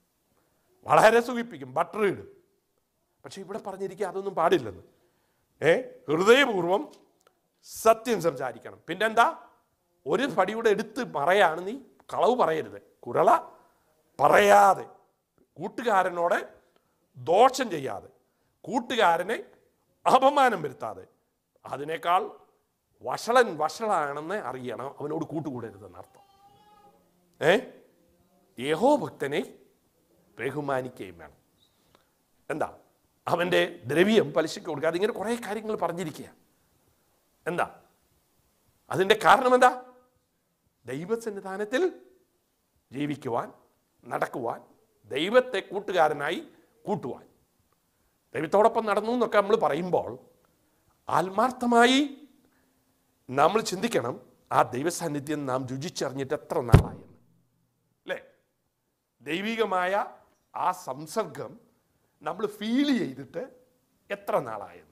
വളരെ സുഖിപ്പിക്കും ബട്ടർ ഇടും പക്ഷെ ഇവിടെ പറഞ്ഞിരിക്കുക അതൊന്നും പാടില്ലെന്ന് ഏ ഹൃദയപൂർവം സത്യം സംസാരിക്കണം പിന്നെന്താ ഒരു പടിയുടെ എടുത്ത് പറയാണ് നീ കളവ് പറയരുത് കുരള പറയാതെ കൂട്ടുകാരനോട് ദോഷം ചെയ്യാതെ കൂട്ടുകാരനെ അപമാനം വരുത്താതെ അതിനേക്കാൾ വഷളൻ വഷളാണെന്ന് അറിയണം അവനോട് കൂട്ടുകൂടരുതെന്നർത്ഥം ഏ യഹോ ഭക്തനെ ബഹുമാനിക്കുകയും വേണം എന്താ അവൻ്റെ ദ്രവ്യം പലിശയ്ക്ക് കൊടുക്കുക അതിങ്ങനെ കുറേ കാര്യങ്ങൾ പറഞ്ഞിരിക്കുക എന്താ അതിൻ്റെ കാരണം എന്താ ദൈവസന്നിധാനത്തിൽ ജീവിക്കുവാൻ നടക്കുവാൻ ദൈവത്തെ കൂട്ടുകാരനായി കൂട്ടുവാൻ ദൈവത്തോടൊപ്പം നടന്നു എന്നൊക്കെ നമ്മൾ പറയുമ്പോൾ ആത്മാർത്ഥമായി നമ്മൾ ചിന്തിക്കണം ആ ദൈവസാന്നിധ്യം നാം രുചിച്ചറിഞ്ഞിട്ട് എത്ര നാളായെന്ന് അല്ലേ ദൈവികമായ ആ സംസർഗം നമ്മൾ ഫീൽ ചെയ്തിട്ട് എത്ര നാളായെന്ന്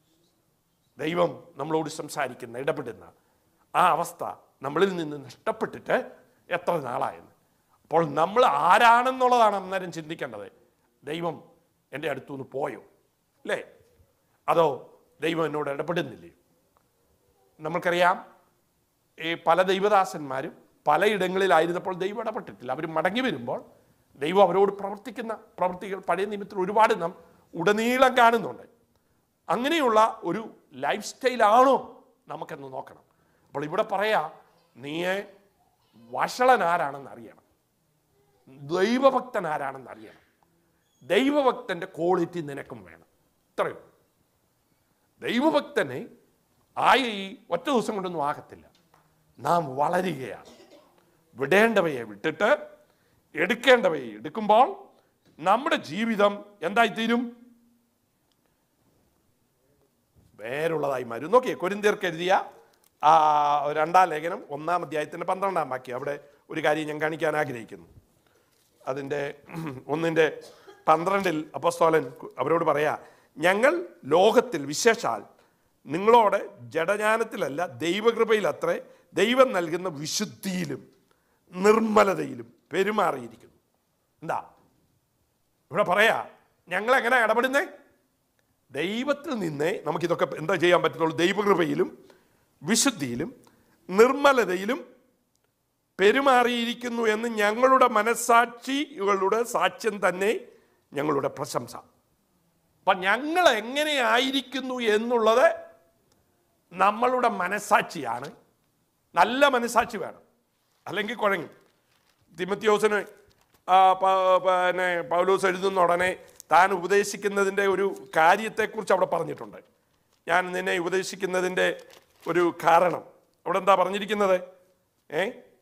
ദൈവം നമ്മളോട് സംസാരിക്കുന്ന ഇടപെടുന്ന ആ അവസ്ഥ നമ്മളിൽ നിന്ന് നഷ്ടപ്പെട്ടിട്ട് എത്ര നാളായെന്ന് അപ്പോൾ നമ്മൾ ആരാണെന്നുള്ളതാണ് അന്നേരം ചിന്തിക്കേണ്ടത് ദൈവം എൻ്റെ അടുത്തുനിന്ന് പോയോ അല്ലേ അതോ ദൈവം എന്നോട് ഇടപെടുന്നില്ലേ നമുക്കറിയാം ഈ പല ദൈവദാസന്മാരും പലയിടങ്ങളിലായിരുന്നപ്പോൾ ദൈവം ഇടപെട്ടിട്ടില്ല അവർ മടങ്ങി വരുമ്പോൾ ദൈവം അവരോട് പ്രവർത്തിക്കുന്ന പ്രവർത്തികൾ പഴയ നിമിത്തത്തിൽ ഒരുപാട് നാം ഉടനീളം കാണുന്നുണ്ട് അങ്ങനെയുള്ള ഒരു ലൈഫ് സ്റ്റൈലാണോ നമുക്കെന്ന് നോക്കണം അപ്പോൾ ഇവിടെ പറയാ നീയെ വഷളൻ ആരാണെന്ന് അറിയണം ദൈവഭക്തൻ ആരാണെന്ന് അറിയണം ദൈവഭക്തന്റെ ക്വാളിറ്റി നിനക്കും വേണം ഇത്രയോ ദൈവഭക്തനെ ആയ ഈ ഒറ്റ ദിവസം കൊണ്ടൊന്നും ആകത്തില്ല നാം വളരുകയാണ് വിടേണ്ടവയെ വിട്ടിട്ട് എടുക്കേണ്ടവയെ എടുക്കുമ്പോൾ നമ്മുടെ ജീവിതം എന്തായിത്തീരും വേറുള്ളതായി മാറും നോക്കിയേ കൊരിന്തിയർക്ക് എഴുതിയ ആ രണ്ടാം ലേഖനം ഒന്നാം അധ്യായത്തിൻ്റെ പന്ത്രണ്ടാം വാക്യം അവിടെ ഒരു കാര്യം ഞാൻ കാണിക്കാൻ ആഗ്രഹിക്കുന്നു അതിൻ്റെ ഒന്നിൻ്റെ പന്ത്രണ്ടിൽ അപ്പസ്തോലൻ അവരോട് പറയാ ഞങ്ങൾ ലോകത്തിൽ വിശേഷാൽ നിങ്ങളോട് ജഡജ്ഞാനത്തിലല്ല ദൈവകൃപയിൽ അത്രേ ദൈവം നൽകുന്ന വിശുദ്ധിയിലും നിർമ്മലതയിലും പെരുമാറിയിരിക്കുന്നു എന്താ ഇവിടെ പറയാ ഞങ്ങൾ എങ്ങനെ ഇടപെടുന്നേ ദൈവത്തിൽ നിന്നേ നമുക്കിതൊക്കെ എന്താ ചെയ്യാൻ പറ്റത്തുള്ളൂ ദൈവകൃപയിലും വിശുദ്ധിയിലും നിർമ്മലതയിലും പെരുമാറിയിരിക്കുന്നു എന്ന് ഞങ്ങളുടെ മനസ്സാക്ഷികളുടെ സാക്ഷ്യം തന്നെ ഞങ്ങളുടെ പ്രശംസ അപ്പൊ ഞങ്ങൾ എങ്ങനെയായിരിക്കുന്നു എന്നുള്ളത് നമ്മളുടെ മനസ്സാക്ഷിയാണ് നല്ല മനസ്സാക്ഷി വേണം അല്ലെങ്കിൽ കുഴങ്ങും തിമത്യോസിന് ആ, പ- പിന്നെ പൗലോസ് എഴുതുന്ന ഉടനെ താൻ ഉപദേശിക്കുന്നതിൻ്റെ ഒരു കാര്യത്തെക്കുറിച്ച് അവിടെ പറഞ്ഞിട്ടുണ്ട് ഞാൻ നിന്നെ ഉപദേശിക്കുന്നതിൻ്റെ ഒരു കാരണം അവിടെ എന്താ പറഞ്ഞിരിക്കുന്നത് ഏ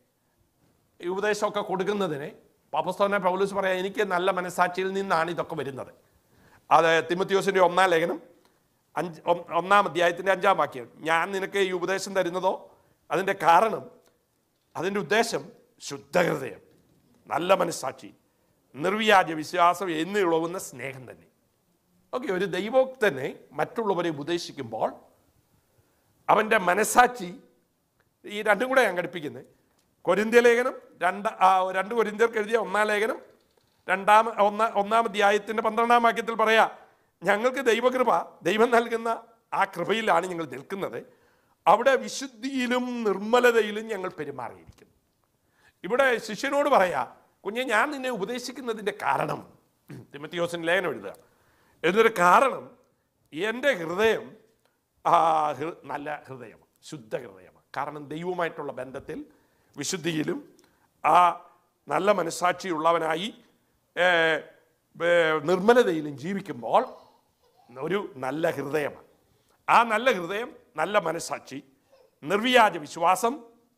ഈ ഉപദേശമൊക്കെ കൊടുക്കുന്നതിന് പാപ്പസ്തോനെ പൗലോസ് പറയാം എനിക്ക് നല്ല മനസ്സാക്ഷിയിൽ നിന്നാണ് ഇതൊക്കെ വരുന്നത് അത് തിമത്യോസിൻ്റെ ഒന്നാം ലേഖനം അഞ്ച് ഒ- ഒന്നാം അധ്യായത്തിൻ്റെ അഞ്ചാം വാക്യം ഞാൻ നിനക്ക് ഈ ഉപദേശം തരുന്നതോ അതിൻ്റെ കാരണം അതിൻ്റെ ഉദ്ദേശം ശുദ്ധഹൃദയം നല്ല മനസ്സാക്ഷി നിർവ്യാജ വിശ്വാസം എന്ന് ഉളവുന്ന സ്നേഹം തന്നെ ഓക്കെ ഒരു ദൈവോക്തനെ മറ്റുള്ളവരെ ഉപദേശിക്കുമ്പോൾ അവൻ്റെ മനസ്സാക്ഷി ഈ രണ്ടും കൂടെ ഞാൻ ഘടിപ്പിക്കുന്നത് കൊരിന്ത്യ ലേഖനം രണ്ട് ആ, രണ്ട് കൊരിന്ത്യർക്ക് എഴുതിയ ഒന്നാം ലേഖനം രണ്ടാം ഒന്നാം ഒന്നാം അധ്യായത്തിൻ്റെ പന്ത്രണ്ടാം വാക്യത്തിൽ പറയാ ഞങ്ങൾക്ക് ദൈവകൃപ ദൈവം നൽകുന്ന ആ കൃപയിലാണ് ഞങ്ങൾ നിൽക്കുന്നത് അവിടെ വിശുദ്ധിയിലും നിർമ്മലതയിലും ഞങ്ങൾ പെരുമാറിയിരിക്കുന്നു ഇവിടെ ശിഷ്യനോട് പറയാ കുഞ്ഞെ ഞാൻ നിന്നെ ഉപദേശിക്കുന്നതിൻ്റെ കാരണം തിമത്തിയോസിന് ലേഖനം എഴുതുക എന്നൊരു കാരണം എൻ്റെ ഹൃദയം ആ, ഹൃ- നല്ല ഹൃദയമാണ് ശുദ്ധ ഹൃദയമാണ് കാരണം ദൈവവുമായിട്ടുള്ള ബന്ധത്തിൽ വിശുദ്ധിയിലും ആ നല്ല മനസ്സാക്ഷിയുള്ളവനായി ഏ, ഏ, നിർമ്മലതയിലും ജീവിക്കുമ്പോൾ ഒരു നല്ല ഹൃദയമാണ് ആ നല്ല ഹൃദയം നല്ല മനസ്സാക്ഷി നിർവ്യാജ വിശ്വാസം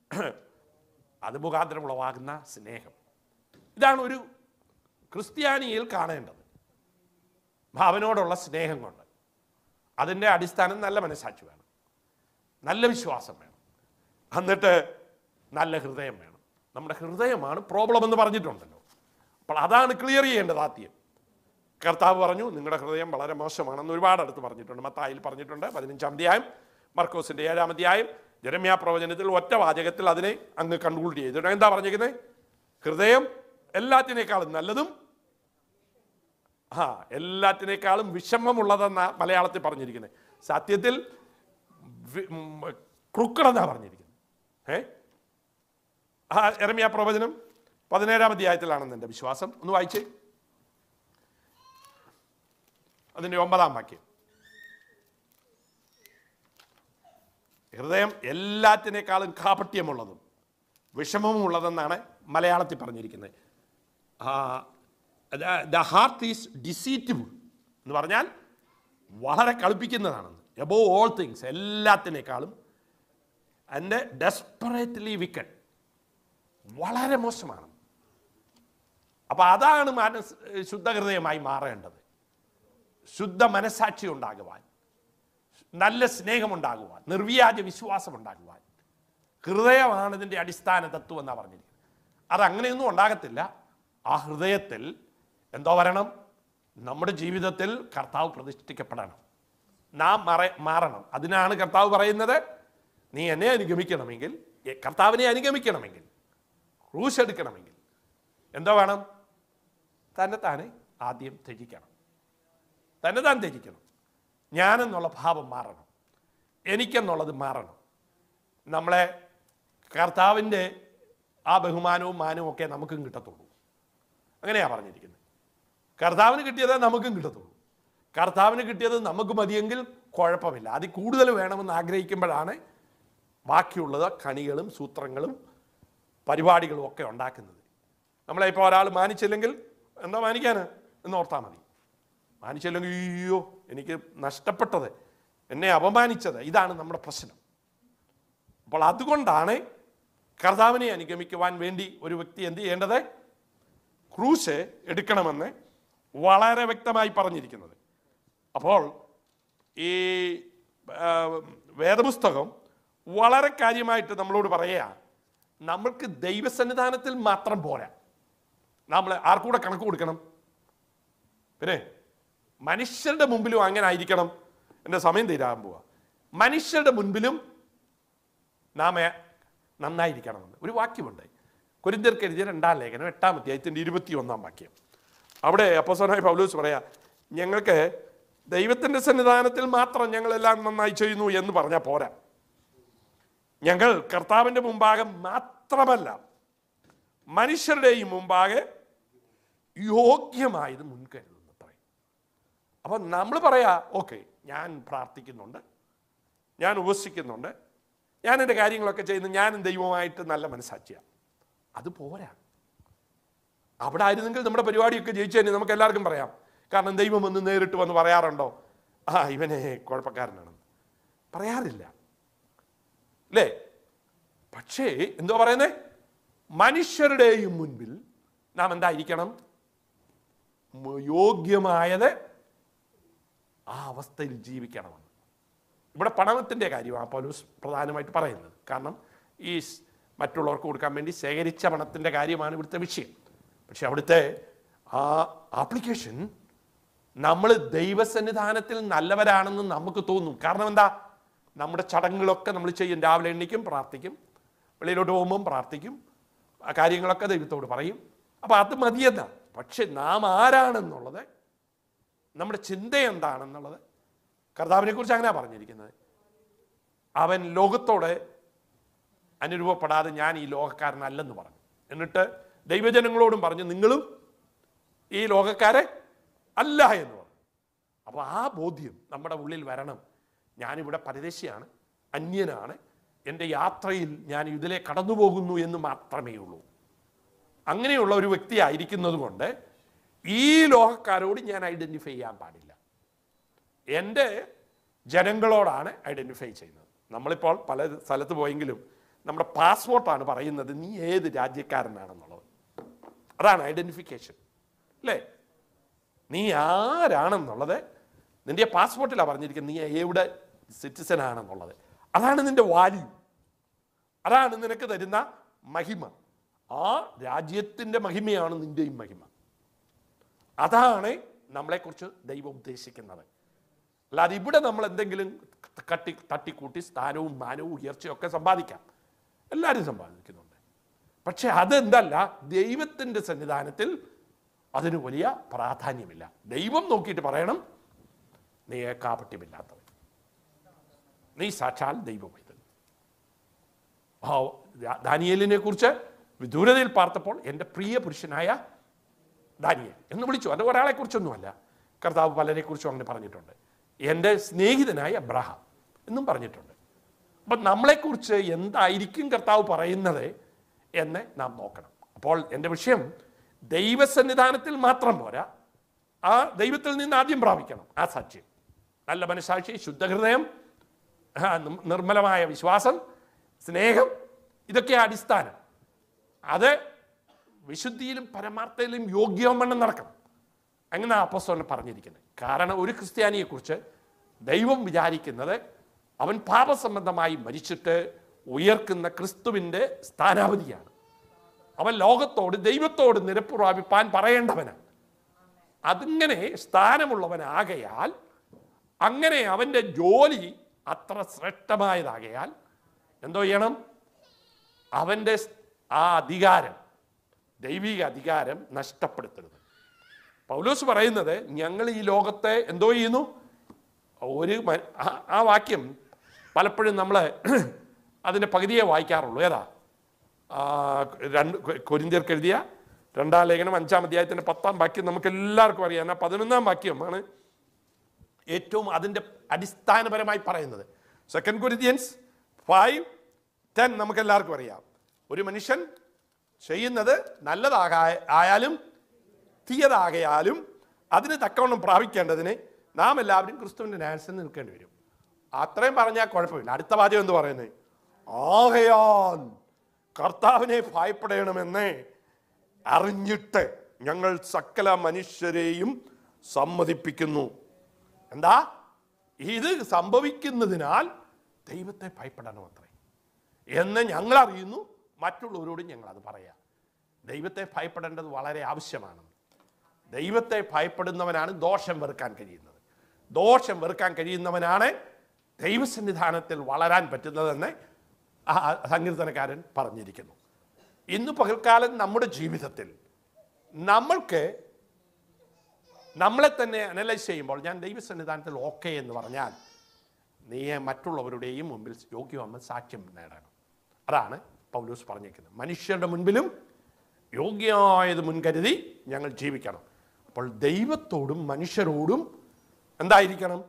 അത് മുഖാന്തരം ഉളവാകുന്ന സ്നേഹം ഇതാണ് ഒരു ക്രിസ്ത്യാനിയിൽ കാണേണ്ടത് അവനോടുള്ള സ്നേഹം കൊണ്ട് അതിൻ്റെ അടിസ്ഥാനം നല്ല മനസ്സാക്ഷി വേണം നല്ല വിശ്വാസം വേണം എന്നിട്ട് നല്ല ഹൃദയം വേണം നമ്മുടെ ഹൃദയമാണ് പ്രോബ്ലം എന്ന് പറഞ്ഞിട്ടുണ്ടല്ലോ അപ്പോൾ അതാണ് ക്ലിയർ ചെയ്യേണ്ടത് ആദ്യം കർത്താവ് പറഞ്ഞു നിങ്ങളുടെ ഹൃദയം വളരെ മോശമാണെന്ന് ഒരുപാട് അടുത്ത് പറഞ്ഞിട്ടുണ്ട് മത്തായിൽ പറഞ്ഞിട്ടുണ്ട് പതിനഞ്ചാം അധ്യായം മർക്കോസിന്റെ ഏഴാം അധ്യായം ജരമ്യാ പ്രവചനത്തിൽ ഒറ്റ വാചകത്തിൽ അതിനെ അങ്ങ് കൺക്ലൂഡ് ചെയ്തിട്ടുണ്ട് എന്താ പറഞ്ഞിരിക്കുന്നത് ഹൃദയം എല്ലാത്തിനേക്കാളും നല്ലതും ആ എല്ലാത്തിനേക്കാളും വിഷമമുള്ളതെന്ന മലയാളത്തിൽ പറഞ്ഞിരിക്കുന്നത് സത്യത്തിൽ ക്രുക്കടെന്നാ പറഞ്ഞിരിക്കുന്നത് ഏ ആ എരമിയ പ്രവചനം പതിനേഴാം അധ്യായത്തിലാണെന്ന് എൻ്റെ വിശ്വാസം ഒന്ന് വായിച്ചേ അതിൻ്റെ ഒമ്പതാം വാക്യം ഹൃദയം എല്ലാത്തിനേക്കാളും കാപട്യമുള്ളതും വിഷമമുള്ളതെന്നാണ് മലയാളത്തിൽ പറഞ്ഞിരിക്കുന്നത് ദ ഹാർട്ട് ഈസ് ഡിസീറ്റബിൾ എന്ന് പറഞ്ഞാൽ വളരെ കളിപ്പിക്കുന്നതാണെന്ന് എബോ ഓൾ തിങ്സ് എല്ലാത്തിനേക്കാളും അതിൻ്റെ ഡെസ്പറേറ്റ്ലി വിക്കറ്റ് വളരെ മോശമാണ് അപ്പോൾ അതാണ് മനസ് ശുദ്ധഹൃദയമായി മാറേണ്ടത് ശുദ്ധ മനസാക്ഷി ഉണ്ടാകുവാൻ നല്ല സ്നേഹമുണ്ടാകുവാൻ നിർവ്യാജ വിശ്വാസം ഉണ്ടാകുവാൻ ഹൃദയമാണ് ഇതിൻ്റെ അടിസ്ഥാന തത്വം എന്നാണ് പറഞ്ഞിരിക്കുന്നത് അത് അങ്ങനെയൊന്നും ഉണ്ടാകത്തില്ല ആ ഹൃദയത്തിൽ എന്തോ വരണം നമ്മുടെ ജീവിതത്തിൽ കർത്താവ് പ്രതിഷ്ഠിക്കപ്പെടണം നാം മറ മാറണം അതിനാണ് കർത്താവ് പറയുന്നത് നീ എന്നെ അനുഗമിക്കണമെങ്കിൽ എ, കർത്താവിനെ അനുഗമിക്കണമെങ്കിൽ ക്രൂശ് എടുക്കണമെങ്കിൽ എന്തോ വേണം തന്നെ താനെ ആദ്യം ത്യജിക്കണം തന്നെ താൻ ത്യജിക്കണം ഞാനെന്നുള്ള ഭാവം മാറണം എനിക്കെന്നുള്ളത് മാറണം നമ്മളെ കർത്താവിൻ്റെ ആ ബഹുമാനവും മാനവും ഒക്കെ നമുക്കും കിട്ടത്തുള്ളൂ അങ്ങനെയാണ് പറഞ്ഞിരിക്കുന്നത് കർത്താവിന് കിട്ടിയതേ നമുക്കും കിട്ടത്തുള്ളൂ കർത്താവിന് കിട്ടിയത് നമുക്ക് മതിയെങ്കിൽ കുഴപ്പമില്ല അതിൽ കൂടുതൽ വേണമെന്ന് ആഗ്രഹിക്കുമ്പോഴാണ് ബാക്കിയുള്ളത് കണികളും സൂത്രങ്ങളും പരിപാടികളും ഒക്കെ ഉണ്ടാക്കുന്നത് നമ്മളെ ഇപ്പോൾ ഒരാൾ മാനിച്ചില്ലെങ്കിൽ എന്താ മാനിക്കാന് എന്ന് ഓർത്താൽ മതി മാനിച്ചില്ലെങ്കിൽ അയ്യോ എനിക്ക് നഷ്ടപ്പെട്ടത് എന്നെ അപമാനിച്ചത് ഇതാണ് നമ്മുടെ പ്രശ്നം അപ്പോൾ അതുകൊണ്ടാണ് കർത്താവിനെ അനുഗമിക്കുവാൻ വേണ്ടി ഒരു വ്യക്തി എന്ത് ചെയ്യേണ്ടത് ക്രൂശ് എടുക്കണമെന്ന് വളരെ വ്യക്തമായി പറഞ്ഞിരിക്കുന്നത് അപ്പോൾ ഈ ആ, വേദപുസ്തകം വളരെ കാര്യമായിട്ട് നമ്മളോട് പറയുക നമ്മൾക്ക് ദൈവസന്നിധാനത്തിൽ മാത്രം പോരാ നമ്മൾ ആർക്കൂടെ കണക്ക് കൊടുക്കണം പിന്നെ മനുഷ്യരുടെ മുമ്പിലും അങ്ങനെ ആയിരിക്കണം എൻ്റെ സമയം തീരാൻ പോവാ മനുഷ്യരുടെ മുൻപിലും നാം നന്നായിരിക്കണമെന്ന് ഒരു വാക്യമുണ്ട് കുരിന്തിർക്ക് എഴുതിയ രണ്ടാം ലേഖനം എട്ടാം അധ്യായത്തിൻ്റെ ഇരുപത്തി ഒന്നാം വാക്യം അവിടെ അപ്പോസനായ പൗലോസ് പറയാ ഞങ്ങൾക്ക് ദൈവത്തിൻ്റെ സന്നിധാനത്തിൽ മാത്രം ഞങ്ങളെല്ലാം നന്നായി ചെയ്യുന്നു എന്ന് പറഞ്ഞാൽ പോരാ ഞങ്ങൾ കർത്താവിൻ്റെ മുമ്പാകെ മാത്രമല്ല മനുഷ്യരുടെയും മുമ്പാകെ യോഗ്യമായത് മുൻകരുതുന്നു പറയും അപ്പം നമ്മൾ പറയാ ഓക്കെ ഞാൻ പ്രാർത്ഥിക്കുന്നുണ്ട് ഞാൻ ഉപസിക്കുന്നുണ്ട് ഞാൻ എൻ്റെ കാര്യങ്ങളൊക്കെ ചെയ്യുന്നു ഞാനും ദൈവമായിട്ട് നല്ല മനസ്സാക്ഷിയാണ് അത് പോരാ അവിടെ ആയിരുന്നെങ്കിൽ നമ്മുടെ പരിപാടിയൊക്കെ ജയിച്ചു തന്നെ നമുക്ക് എല്ലാവർക്കും പറയാം കാരണം ദൈവം ഒന്ന് നേരിട്ട് വന്ന് പറയാറുണ്ടോ ആ ഇവനെ കുഴപ്പക്കാരനാണെന്ന് പറയാറില്ല അല്ലേ പക്ഷേ എന്തോ പറയുന്നേ മനുഷ്യരുടെയും മുൻപിൽ നാം എന്തായിരിക്കണം മ- യോഗ്യമായത് ആ അവസ്ഥയിൽ ജീവിക്കണമെന്ന് ഇവിടെ പണത്തിൻ്റെ കാര്യമാണ് പൗലോസ് പ്രധാനമായിട്ട് പറയുന്നത് കാരണം ഈ സ് മറ്റുള്ളവർക്ക് കൊടുക്കാൻ വേണ്ടി ശേഖരിച്ച പണത്തിൻ്റെ കാര്യമാണ് ഇവിടുത്തെ വിഷയം പക്ഷെ അവിടുത്തെ ആ ആപ്ലിക്കേഷൻ നമ്മൾ ദൈവസന്നിധാനത്തിൽ നല്ലവരാണെന്ന് നമുക്ക് തോന്നും കാരണം എന്താ നമ്മുടെ ചടങ്ങുകളൊക്കെ നമ്മൾ ചെയ്യും രാവിലെ എണ്ണിക്കും പ്രാർത്ഥിക്കും വെളിയിലോട്ട് പോകുമ്പം പ്രാർത്ഥിക്കും ആ കാര്യങ്ങളൊക്കെ ദൈവത്തോട് പറയും അപ്പം അത് മതിയെന്ന പക്ഷെ നാം ആരാണെന്നുള്ളത് നമ്മുടെ ചിന്ത എന്താണെന്നുള്ളത് കർത്താവിനെ കുറിച്ച് അങ്ങനെ പറഞ്ഞിരിക്കുന്നത് അവൻ ലോകത്തോട് അനുരൂപപ്പെടാതെ ഞാൻ ഈ ലോകക്കാരനല്ലെന്ന് പറഞ്ഞു എന്നിട്ട് ദൈവജനങ്ങളോടും പറഞ്ഞു നിങ്ങളും ഈ ലോകക്കാരെ അല്ല എന്ന് പറഞ്ഞു അപ്പോൾ ആ ബോധ്യം നമ്മുടെ ഉള്ളിൽ വരണം ഞാനിവിടെ പരദേശിയാണ് അന്യനാണ് എൻ്റെ യാത്രയിൽ ഞാൻ ഇതിലെ കടന്നു പോകുന്നു എന്ന് മാത്രമേ ഉള്ളൂ അങ്ങനെയുള്ള ഒരു വ്യക്തി ആയിരിക്കുന്നത് കൊണ്ട് ഈ ലോകക്കാരോട് ഞാൻ ഐഡൻറ്റിഫൈ ചെയ്യാൻ പാടില്ല എൻ്റെ ജനങ്ങളോടാണ് ഐഡൻറ്റിഫൈ ചെയ്യുന്നത് നമ്മളിപ്പോൾ പല സ്ഥലത്ത് പോയെങ്കിലും നമ്മുടെ പാസ്പോർട്ടാണ് പറയുന്നത് നീ ഏത് രാജ്യക്കാരനാണെന്നുള്ളത് അതാണ് ഐഡൻറ്റിഫിക്കേഷൻ അല്ലേ നീ ആരാണെന്നുള്ളത് നിന്റെ പാസ്പോർട്ടിലാണ് പറഞ്ഞിരിക്കുന്നത് നീ എവിടെ സിറ്റിസൺ ആണെന്നുള്ളത് അതാണ് നിന്റെ വാല്യൂ അതാണ് നിനക്ക് തരുന്ന മഹിമ ആ രാജ്യത്തിൻ്റെ മഹിമയാണ് നിന്റെയും മഹിമ അതാണ് നമ്മളെക്കുറിച്ച് ദൈവം ഉദ്ദേശിക്കുന്നത് അല്ലാതെ ഇവിടെ നമ്മൾ എന്തെങ്കിലും കട്ടി തട്ടിക്കൂട്ടി സ്ഥാനവും മാനവും ഉയർച്ചയും ഒക്കെ സമ്പാദിക്കാം എല്ലാവരും സമ്പാദിക്കുന്നുണ്ട് പക്ഷെ അതെന്തല്ല ദൈവത്തിൻ്റെ സന്നിധാനത്തിൽ അതിന് വലിയ പ്രാധാന്യമില്ല ദൈവം നോക്കിയിട്ട് പറയണം നീ കാപട്യമില്ലാത്തവൻ നീ സാക്ഷാൽ ദൈവമായത് ആ ദാനിയേലിനെ കുറിച്ച് വിദൂരതയിൽ പാർത്തപ്പോൾ എൻ്റെ പ്രിയ പുരുഷനായ ദാനിയേൽ എന്ന് വിളിച്ചു അത് ഒരാളെ കുറിച്ചൊന്നുമല്ല കർത്താവ് പലരെ കുറിച്ചും അങ്ങനെ പറഞ്ഞിട്ടുണ്ട് എൻ്റെ സ്നേഹിതനായ അബ്രഹാം എന്നും പറഞ്ഞിട്ടുണ്ട് അപ്പം നമ്മളെക്കുറിച്ച് എന്തായിരിക്കും കർത്താവ് പറയുന്നത് എന്ന് നാം നോക്കണം അപ്പോൾ എൻ്റെ വിഷയം ദൈവസന്നിധാനത്തിൽ മാത്രം പോരാ ആ ദൈവത്തിൽ നിന്ന് ആദ്യം പ്രാപിക്കണം ആ സത്യം നല്ല മനസാക്ഷി ശുദ്ധഹൃദയം ആ, നി- നിർമ്മലമായ വിശ്വാസം സ്നേഹം ഇതൊക്കെ അടിസ്ഥാനം അത് വിശുദ്ധിയിലും പരമാർത്ഥയിലും യോഗ്യവണ്ണം നടക്കണം അങ്ങനെ അപ്പസ്തോലൻ പറഞ്ഞിരിക്കുന്നത് കാരണം ഒരു ക്രിസ്ത്യാനിയെക്കുറിച്ച് ദൈവം വിചാരിക്കുന്നത് അവൻ പാപസംബന്ധമായി മരിച്ചിട്ട് ഉയർക്കുന്ന ക്രിസ്തുവിൻ്റെ സ്ഥാനാപതിയാണ് അവൻ ലോകത്തോട് ദൈവത്തോട് നിരപ്പ് പ്രാപിപ്പാൻ പറയേണ്ടവനാണ് അതിങ്ങനെ സ്ഥാനമുള്ളവനാകയാൽ അങ്ങനെ അവൻ്റെ ജോലി അത്ര ശ്രേഷ്ഠമായതാകയാൽ എന്തോ ചെയ്യണം അവൻ്റെ സ്- ആ അധികാരം ദൈവിക അധികാരം നഷ്ടപ്പെടുത്തരുത് പൗലോസ് പറയുന്നത് ഞങ്ങൾ ഈ ലോകത്തെ എന്തോ ചെയ്യുന്നു ഒരു മ- ആ- ആ വാക്യം പലപ്പോഴും നമ്മൾ അതിൻ്റെ പകുതിയെ വായിക്കാറുള്ളൂ ഏതാ ആ, രണ്ട് കൊ- കൊരിന്ത്യർക്ക് എഴുതിയ രണ്ടാം ലേഖനം അഞ്ചാം അധ്യായത്തിൻ്റെ പത്താം വാക്യം നമുക്ക് എല്ലാവർക്കും അറിയാം എന്നാൽ പതിനൊന്നാം വാക്യമാണ് ഏറ്റവും അതിൻ്റെ അടിസ്ഥാനപരമായി പറയുന്നത് സെക്കൻഡ് കൊരിന്ത്യൻസ് ഫൈവ് ടെൻ നമുക്ക് എല്ലാവർക്കും അറിയാം ഒരു മനുഷ്യൻ ചെയ്യുന്നത് നല്ലതാകാ ആയാലും തീയതാകയാലും അതിന് തക്കവണ്ണം പ്രാപിക്കേണ്ടതിന് നാം എല്ലാവരും ക്രിസ്തുവിൻ്റെ നാൻസിൽ നിൽക്കേണ്ടി വരും അത്രയും പറഞ്ഞാൽ കുഴപ്പമില്ല അടുത്ത വാചകം എന്ത് പറയുന്നത് ആകയാൽ കർത്താവിനെ ഭയപ്പെടണമെന്ന് അറിഞ്ഞിട്ട് ഞങ്ങൾ സകല മനുഷ്യരെയും സമ്മതിപ്പിക്കുന്നു എന്താ ഇത് സംഭവിക്കുന്നതിനാൽ ദൈവത്തെ ഭയപ്പെടണം അത്രേ എന്ന് ഞങ്ങൾ അറിയുന്നു മറ്റുള്ളവരോടും ഞങ്ങൾ അത് പറയാം ദൈവത്തെ ഭയപ്പെടേണ്ടത് വളരെ ആവശ്യമാണ് ദൈവത്തെ ഭയപ്പെടുന്നവനാണ് ദോഷം വെറുക്കാൻ കഴിയുന്നത് ദോഷം വെറുക്കാൻ കഴിയുന്നവനാണ് ദൈവസന്നിധാനത്തിൽ വളരാൻ പറ്റുന്നതെന്ന് ആ സങ്കീർത്തനക്കാരൻ പറഞ്ഞിരിക്കുന്നു ഇന്ന് പകൽക്കാലം നമ്മുടെ ജീവിതത്തിൽ നമ്മൾക്ക് നമ്മളെ തന്നെ അനലൈസ് ചെയ്യുമ്പോൾ ഞാൻ ദൈവസന്നിധാനത്തിൽ ഓക്കെ എന്ന് പറഞ്ഞാൽ നീ മറ്റുള്ളവരുടെയും മുമ്പിൽ യോഗ്യമാകുമ്പോൾ സാക്ഷ്യം നേടണം അതാണ് പൗലൂസ് പറഞ്ഞേക്കുന്നത് മനുഷ്യരുടെ മുൻപിലും യോഗ്യമായത് മുൻകരുതി ഞങ്ങൾ ജീവിക്കണം അപ്പോൾ ദൈവത്തോടും മനുഷ്യരോടും എന്തായിരിക്കണം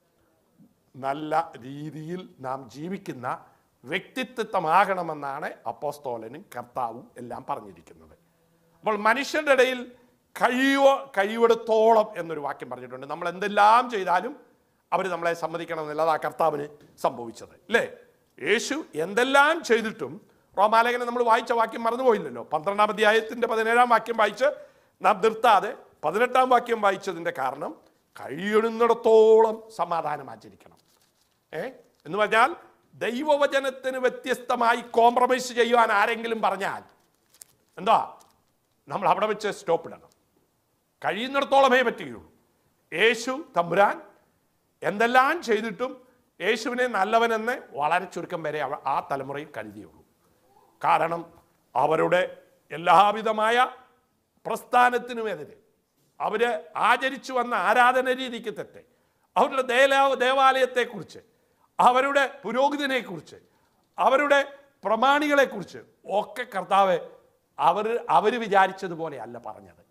നല്ല രീതിയിൽ നാം ജീവിക്കുന്ന വ്യക്തിത്വമാകണമെന്നാണ് അപ്പോസ്തോലനും കർത്താവും എല്ലാം പറഞ്ഞിരിക്കുന്നത് അപ്പോൾ മനുഷ്യരുടെ ഇടയിൽ കഴിയുവോ കഴിവിടത്തോളം എന്നൊരു വാക്യം പറഞ്ഞിട്ടുണ്ട് നമ്മൾ എന്തെല്ലാം ചെയ്താലും അവർ നമ്മളെ സമ്മതിക്കണമെന്നില്ല അതാ കർത്താവിന് സംഭവിച്ചത് അല്ലേ യേശു എന്തെല്ലാം ചെയ്തിട്ടും റോമാലേഖനം നമ്മൾ വായിച്ച വാക്യം മറന്നുപോയില്ലല്ലോ പന്ത്രണ്ടാം അധ്യായത്തിന്റെ പതിനേഴാം വാക്യം വായിച്ച് നാം നിർത്താതെ പതിനെട്ടാം വാക്യം വായിച്ചതിന്റെ കാരണം കഴിയുന്നിടത്തോളം സമാധാനം ആചരിക്കണം ഏ എന്ന് പറഞ്ഞാൽ ദൈവവചനത്തിന് വ്യത്യസ്തമായി കോംപ്രമൈസ് ചെയ്യുവാൻ ആരെങ്കിലും പറഞ്ഞാൽ എന്താ നമ്മൾ അവിടെ വെച്ച് സ്റ്റോപ്പ് ഇടണം കഴിയുന്നിടത്തോളമേ പറ്റുകയുള്ളൂ യേശു തമ്പുരാൻ എന്തെല്ലാം ചെയ്തിട്ടും യേശുവിനെ നല്ലവനെന്ന് വളരെ ചുരുക്കം വരെ അവ- ആ തലമുറയിൽ കരുതിയുള്ളൂ കാരണം അവരുടെ എല്ലാവിധമായ പ്രസ്ഥാനത്തിനുമെതിരെ അവര് ആചരിച്ചു വന്ന ആരാധന രീതിക്ക് തെറ്റ് അവരുടെ ദേല ദേവാലയത്തെക്കുറിച്ച് അവരുടെ പുരോഹിതനെക്കുറിച്ച് അവരുടെ പ്രമാണികളെക്കുറിച്ച് ഒക്കെ കർത്താവ് അവർ അവർ വിചാരിച്ചതുപോലെ അല്ല പറഞ്ഞത്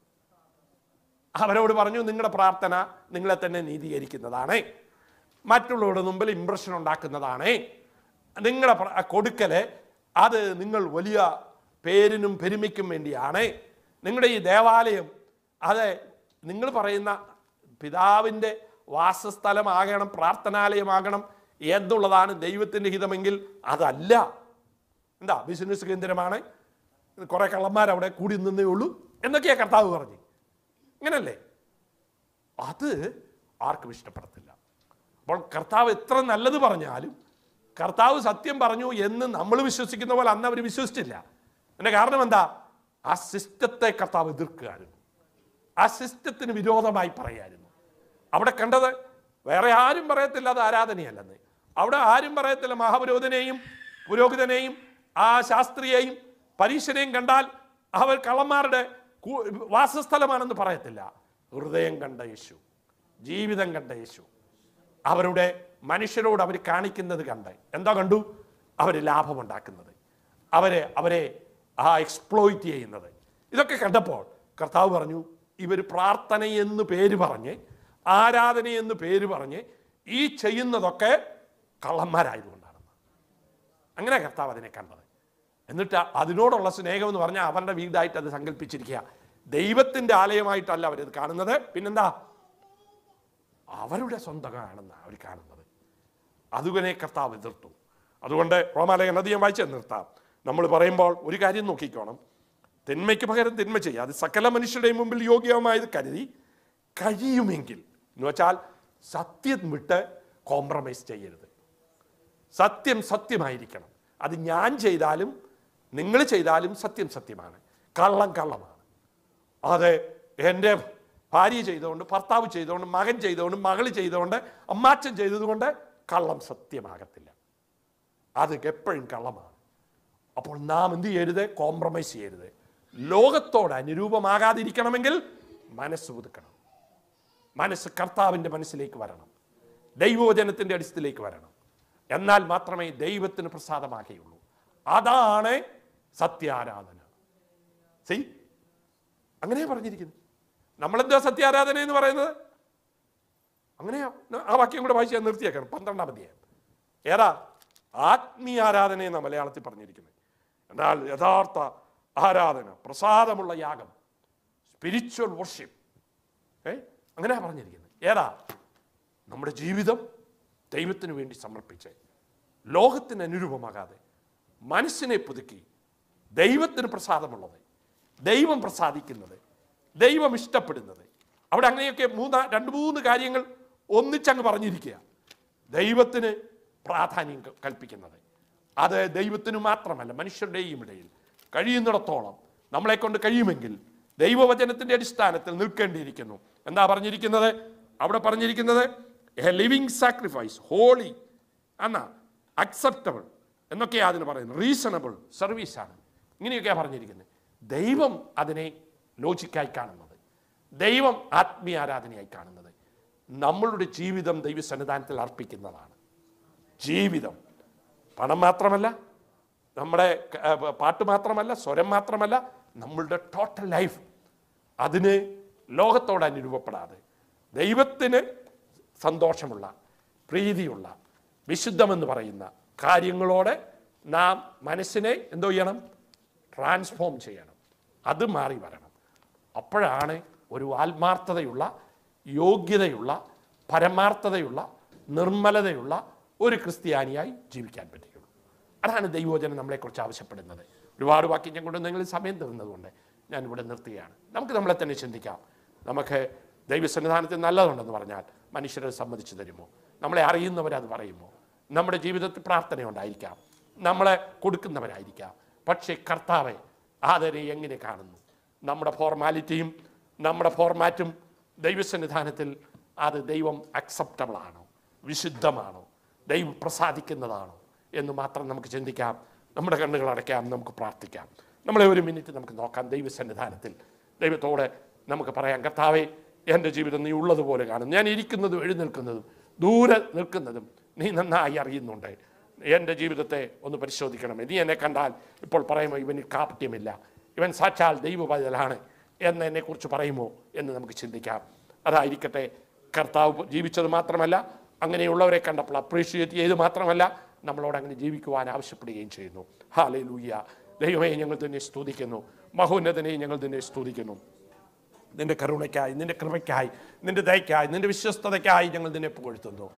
അവരോട് പറഞ്ഞു നിങ്ങളുടെ പ്രാർത്ഥന നിങ്ങളെ തന്നെ നീതീകരിക്കുന്നതാണ് മറ്റുള്ളവരുടെ മുമ്പിൽ ഇമ്പ്രഷൻ ഉണ്ടാക്കുന്നതാണ് നിങ്ങളുടെ പ്ര- കൊടുക്കല് അത് നിങ്ങൾ വലിയ പേരിനും പെരുമയ്ക്കും വേണ്ടിയാണ് നിങ്ങളുടെ ഈ ദേവാലയം അത് നിങ്ങൾ പറയുന്ന പിതാവിൻ്റെ വാസസ്ഥലമാകണം പ്രാർത്ഥനാലയമാകണം എന്നുള്ളതാണ് ദൈവത്തിൻ്റെ ഹിതമെങ്കിൽ അതല്ല എന്താ ബിസിനസ് കേന്ദ്രമാണ് കുറെ കള്ളന്മാർ അവിടെ കൂടി നിന്നേ ഉള്ളൂ എന്നൊക്കെയാ കർത്താവ് പറഞ്ഞു ഇങ്ങനല്ലേ അത് ആർക്കും ഇഷ്ടപ്പെടത്തില്ല അപ്പോൾ കർത്താവ് എത്ര നല്ലത് പറഞ്ഞാലും കർത്താവ് സത്യം പറഞ്ഞു എന്ന് നമ്മൾ വിശ്വസിക്കുന്ന പോലെ അന്ന് അവർ വിശ്വസിച്ചില്ല അതിന്റെ കാരണം എന്താ ആ സിസ്റ്റത്തെ കർത്താവ് എതിർക്കുകയായിരുന്നു ആ സിസ്റ്റത്തിന് വിരോധമായി പറയായിരുന്നു അവിടെ കണ്ടത് വേറെ ആരും പറയത്തില്ല അത് ആരാധനയല്ലെന്ന് അവിടെ ആരും പറയത്തില്ല മഹാപുരോഹിതനെയും പുരോഹിതനെയും ആ ശാസ്ത്രിയെയും പരീക്ഷനെയും കണ്ടാൽ അവർ കള്ളന്മാരുടെ കൂ- വാസസ്ഥലമാണെന്ന് പറയത്തില്ല ഹൃദയം കണ്ട യേശു ജീവിതം കണ്ട യേശു അവരുടെ മനുഷ്യരോട് അവർ കാണിക്കുന്നത് കണ്ട് എന്താ കണ്ടു അവർ ലാഭമുണ്ടാക്കുന്നത് അവരെ അവരെ ആ എക്സ്പ്ലോയിറ്റ് ചെയ്യുന്നത് ഇതൊക്കെ കണ്ടപ്പോൾ കർത്താവ് പറഞ്ഞു ഇവർ പ്രാർത്ഥന എന്ന് പേര് പറഞ്ഞ് ആരാധന എന്ന് പേര് പറഞ്ഞ് ഈ ചെയ്യുന്നതൊക്കെ കള്ളന്മാരായതുകൊണ്ടാണെന്ന് അങ്ങനെ കർത്താവ് അതിനെ കണ്ടത് എന്നിട്ട് അതിനോടുള്ള സ്നേഹം എന്ന് പറഞ്ഞാൽ അവരുടെ വീടായിട്ട് അത് സങ്കല്പിച്ചിരിക്കുക ദൈവത്തിന്റെ ആലയമായിട്ടല്ല അവരത് കാണുന്നത് പിന്നെന്താ അവരുടെ സ്വന്തമാണെന്ന് അവർ കാണുന്നത് അതുപോലെ കർത്താവ് എതിർത്തു അതുകൊണ്ട് റോമാലയ നദിയെ വായിച്ച് നിർത്താം നമ്മൾ പറയുമ്പോൾ ഒരു കാര്യം നോക്കിക്കോണം തിന്മയ്ക്ക് പകരം തിന്മ ചെയ്യുക അത് സകല മനുഷ്യരുടെയും മുമ്പിൽ യോഗ്യമായത് കരുതി കഴിയുമെങ്കിൽ എന്ന് വെച്ചാൽ സത്യം വിട്ട് കോംപ്രമൈസ് ചെയ്യരുത് സത്യം സത്യമായിരിക്കണം അത് ഞാൻ ചെയ്താലും നിങ്ങൾ ചെയ്താലും സത്യം സത്യമാണ് കള്ളം കള്ളമാണ് അത് എൻ്റെ ഭാര്യ ചെയ്തുകൊണ്ട് ഭർത്താവ് ചെയ്തുകൊണ്ട് മകൻ ചെയ്തുകൊണ്ട് മകൾ ചെയ്തുകൊണ്ട് അമ്മാച്ചൻ ചെയ്തതുകൊണ്ട് കള്ളം സത്യമാകത്തില്ല അത് എപ്പോഴും കള്ളമാണ് അപ്പോൾ നാം എന്ത് ചെയ്യരുത് കോംപ്രമൈസ് ചെയ്യരുത് ലോകത്തോട് അനുരൂപമാകാതിരിക്കണമെങ്കിൽ മനസ്സ് പുതുക്കണം മനസ്സ് കർത്താവിൻ്റെ മനസ്സിലേക്ക് വരണം ദൈവവചനത്തിൻ്റെ അടിസ്ഥിലേക്ക് വരണം എന്നാൽ മാത്രമേ ദൈവത്തിന് പ്രസാദമാകുകയുള്ളൂ അതാണ് സത്യാരാധന സി അങ്ങനെയാ പറഞ്ഞിരിക്കുന്നത് നമ്മളെന്താ സത്യാരാധന എന്ന് പറയുന്നത് അങ്ങനെയാ ആ വാക്യം കൂടെ വായിച്ച് ഞാൻ നിർത്തിയേക്കണം പന്ത്രണ്ടാം അധ്യായം ഏതാ ആത്മീയാരാധന എന്ന മലയാളത്തിൽ പറഞ്ഞിരിക്കുന്നത് എന്നാൽ യഥാർത്ഥ ആരാധന പ്രസാദമുള്ള യാഗം സ്പിരിച്വൽ വർഷിപ്പ് ഏ അങ്ങനെയാ പറഞ്ഞിരിക്കുന്നത് ഏതാ നമ്മുടെ ജീവിതം ദൈവത്തിന് വേണ്ടി സമർപ്പിച്ച് ലോകത്തിന് അനുരൂപമാകാതെ മനസ്സിനെ പുതുക്കി ദൈവത്തിന് പ്രസാദമുള്ളത് ദൈവം പ്രസാദിക്കുന്നത് ദൈവം ഇഷ്ടപ്പെടുന്നത് അവിടെ അങ്ങനെയൊക്കെ മൂന്ന് രണ്ട് മൂന്ന് കാര്യങ്ങൾ ഒന്നിച്ചങ്ങ് പറഞ്ഞിരിക്കുക ദൈവത്തിന് പ്രാധാന്യം ക- കൽപ്പിക്കുന്നത് അത് ദൈവത്തിന് മാത്രമല്ല മനുഷ്യരുടെയും ഇടയിൽ കഴിയുന്നിടത്തോളം നമ്മളെ കൊണ്ട് കഴിയുമെങ്കിൽ ദൈവവചനത്തിന്റെ അടിസ്ഥാനത്തിൽ നിൽക്കേണ്ടിയിരിക്കുന്നു എന്താ പറഞ്ഞിരിക്കുന്നത് അവിടെ പറഞ്ഞിരിക്കുന്നത് എ ലിവിങ് സാക്രിഫൈസ് ഹോളി എന്നാ അക്സെപ്റ്റബിൾ എന്നൊക്കെയാ അതിന് പറയുന്നത് റീസണബിൾ സർവീസാണ് ഇങ്ങനെയൊക്കെയാ പറഞ്ഞിരിക്കുന്നത് ദൈവം അതിനെ ലോജിക്കായി കാണുന്നത് ദൈവം ആത്മീയ ആരാധനയായി കാണുന്നത് നമ്മളുടെ ജീവിതം ദൈവസന്നിധാനത്തിൽ അർപ്പിക്കുന്നതാണ് ജീവിതം പണം മാത്രമല്ല നമ്മുടെ ആ, പാട്ട് മാത്രമല്ല സ്വരം മാത്രമല്ല നമ്മളുടെ ടോട്ടൽ ലൈഫ് അതിന് ലോകത്തോട് അനുരൂപപ്പെടാതെ ദൈവത്തിന് സന്തോഷമുള്ള പ്രീതിയുള്ള വിശുദ്ധമെന്ന് പറയുന്ന കാര്യങ്ങളോടെ നാം മനസ്സിനെ എന്തോ ചെയ്യണം ട്രാൻസ്ഫോം ചെയ്യണം അത് മാറി വരണം അപ്പോഴാണ് ഒരു ആത്മാർത്ഥതയുള്ള യോഗ്യതയുള്ള പരമാർത്ഥതയുള്ള നിർമ്മലതയുള്ള ഒരു ക്രിസ്ത്യാനിയായി ജീവിക്കാൻ പറ്റുകയുള്ളൂ അതാണ് ദൈവോചനം നമ്മളെക്കുറിച്ച് ആവശ്യപ്പെടുന്നത് ഒരുപാട് വാക്യം കൊണ്ട് നിങ്ങൾ സമയം തീർന്നതുകൊണ്ട് ഞാൻ ഇവിടെ നിർത്തുകയാണ് നമുക്ക് നമ്മളെ തന്നെ ചിന്തിക്കാം നമുക്ക് ദൈവസന്നിധാനത്തിൽ നല്ലതുണ്ടെന്ന് പറഞ്ഞാൽ മനുഷ്യരെ സമ്മതിച്ചു തരുമോ നമ്മളെ അറിയുന്നവരത് പറയുമോ നമ്മുടെ ജീവിതത്തിൽ പ്രാർത്ഥനയുണ്ടായിരിക്കാം നമ്മളെ കൊടുക്കുന്നവരായിരിക്കാം പക്ഷേ കർത്താവെ അതിനെ എങ്ങനെ കാണുന്നു നമ്മുടെ ഫോർമാലിറ്റിയും നമ്മുടെ ഫോർമാറ്റും ദൈവസന്നിധാനത്തിൽ അത് ദൈവം അക്സെപ്റ്റബിൾ ആണോ വിശുദ്ധമാണോ ദൈവം പ്രസാദിക്കുന്നതാണോ എന്ന് മാത്രം നമുക്ക് ചിന്തിക്കാം നമ്മുടെ കണ്ണുകൾ അടയ്ക്കാം നമുക്ക് പ്രാർത്ഥിക്കാം നമ്മളെ ഒരു മിനിറ്റ് നമുക്ക് നോക്കാം ദൈവസന്നിധാനത്തിൽ ദൈവത്തോടെ നമുക്ക് പറയാം കർത്താവെ എൻ്റെ ജീവിതം നീ ഉള്ളതുപോലെ കാണും ഞാൻ ഇരിക്കുന്നതും എഴുന്നേൽക്കുന്നതും ദൂരെ നിൽക്കുന്നതും നീ നന്നായി അറിയുന്നുണ്ട് എൻ്റെ ജീവിതത്തെ ഒന്ന് പരിശോധിക്കണമേ നീ എന്നെ കണ്ടാൽ ഇപ്പോൾ പറയുമോ ഇവന് കാപട്യമില്ല ഇവൻ സാക്ഷാൽ ദൈവപൈതലാണ് എന്ന് എന്നെക്കുറിച്ച് പറയുമോ എന്ന് നമുക്ക് ചിന്തിക്കാം അതായിരിക്കട്ടെ കർത്താവ് ജീവിച്ചത് മാത്രമല്ല അങ്ങനെയുള്ളവരെ കണ്ടപ്പോൾ അപ്രീഷിയേറ്റ് ചെയ്ത് മാത്രമല്ല നമ്മളോട് അങ്ങനെ ജീവിക്കുവാൻ ആവശ്യപ്പെടുകയും ചെയ്യുന്നു ഹാലേ ലൂയ്യ ദൈവമേ ഞങ്ങൾ തന്നെ സ്തുതിക്കുന്നു മഹോന്നതനെ ഞങ്ങൾ തന്നെ സ്തുതിക്കുന്നു നിന്റെ കരുണയ്ക്കായി നിന്റെ കൃപയ്ക്കായി നിന്റെ ദയക്കായി നിന്റെ വിശ്വസ്തതയ്ക്കായി ഞങ്ങൾ നിന്നെ പുകഴ്ത്തുന്നു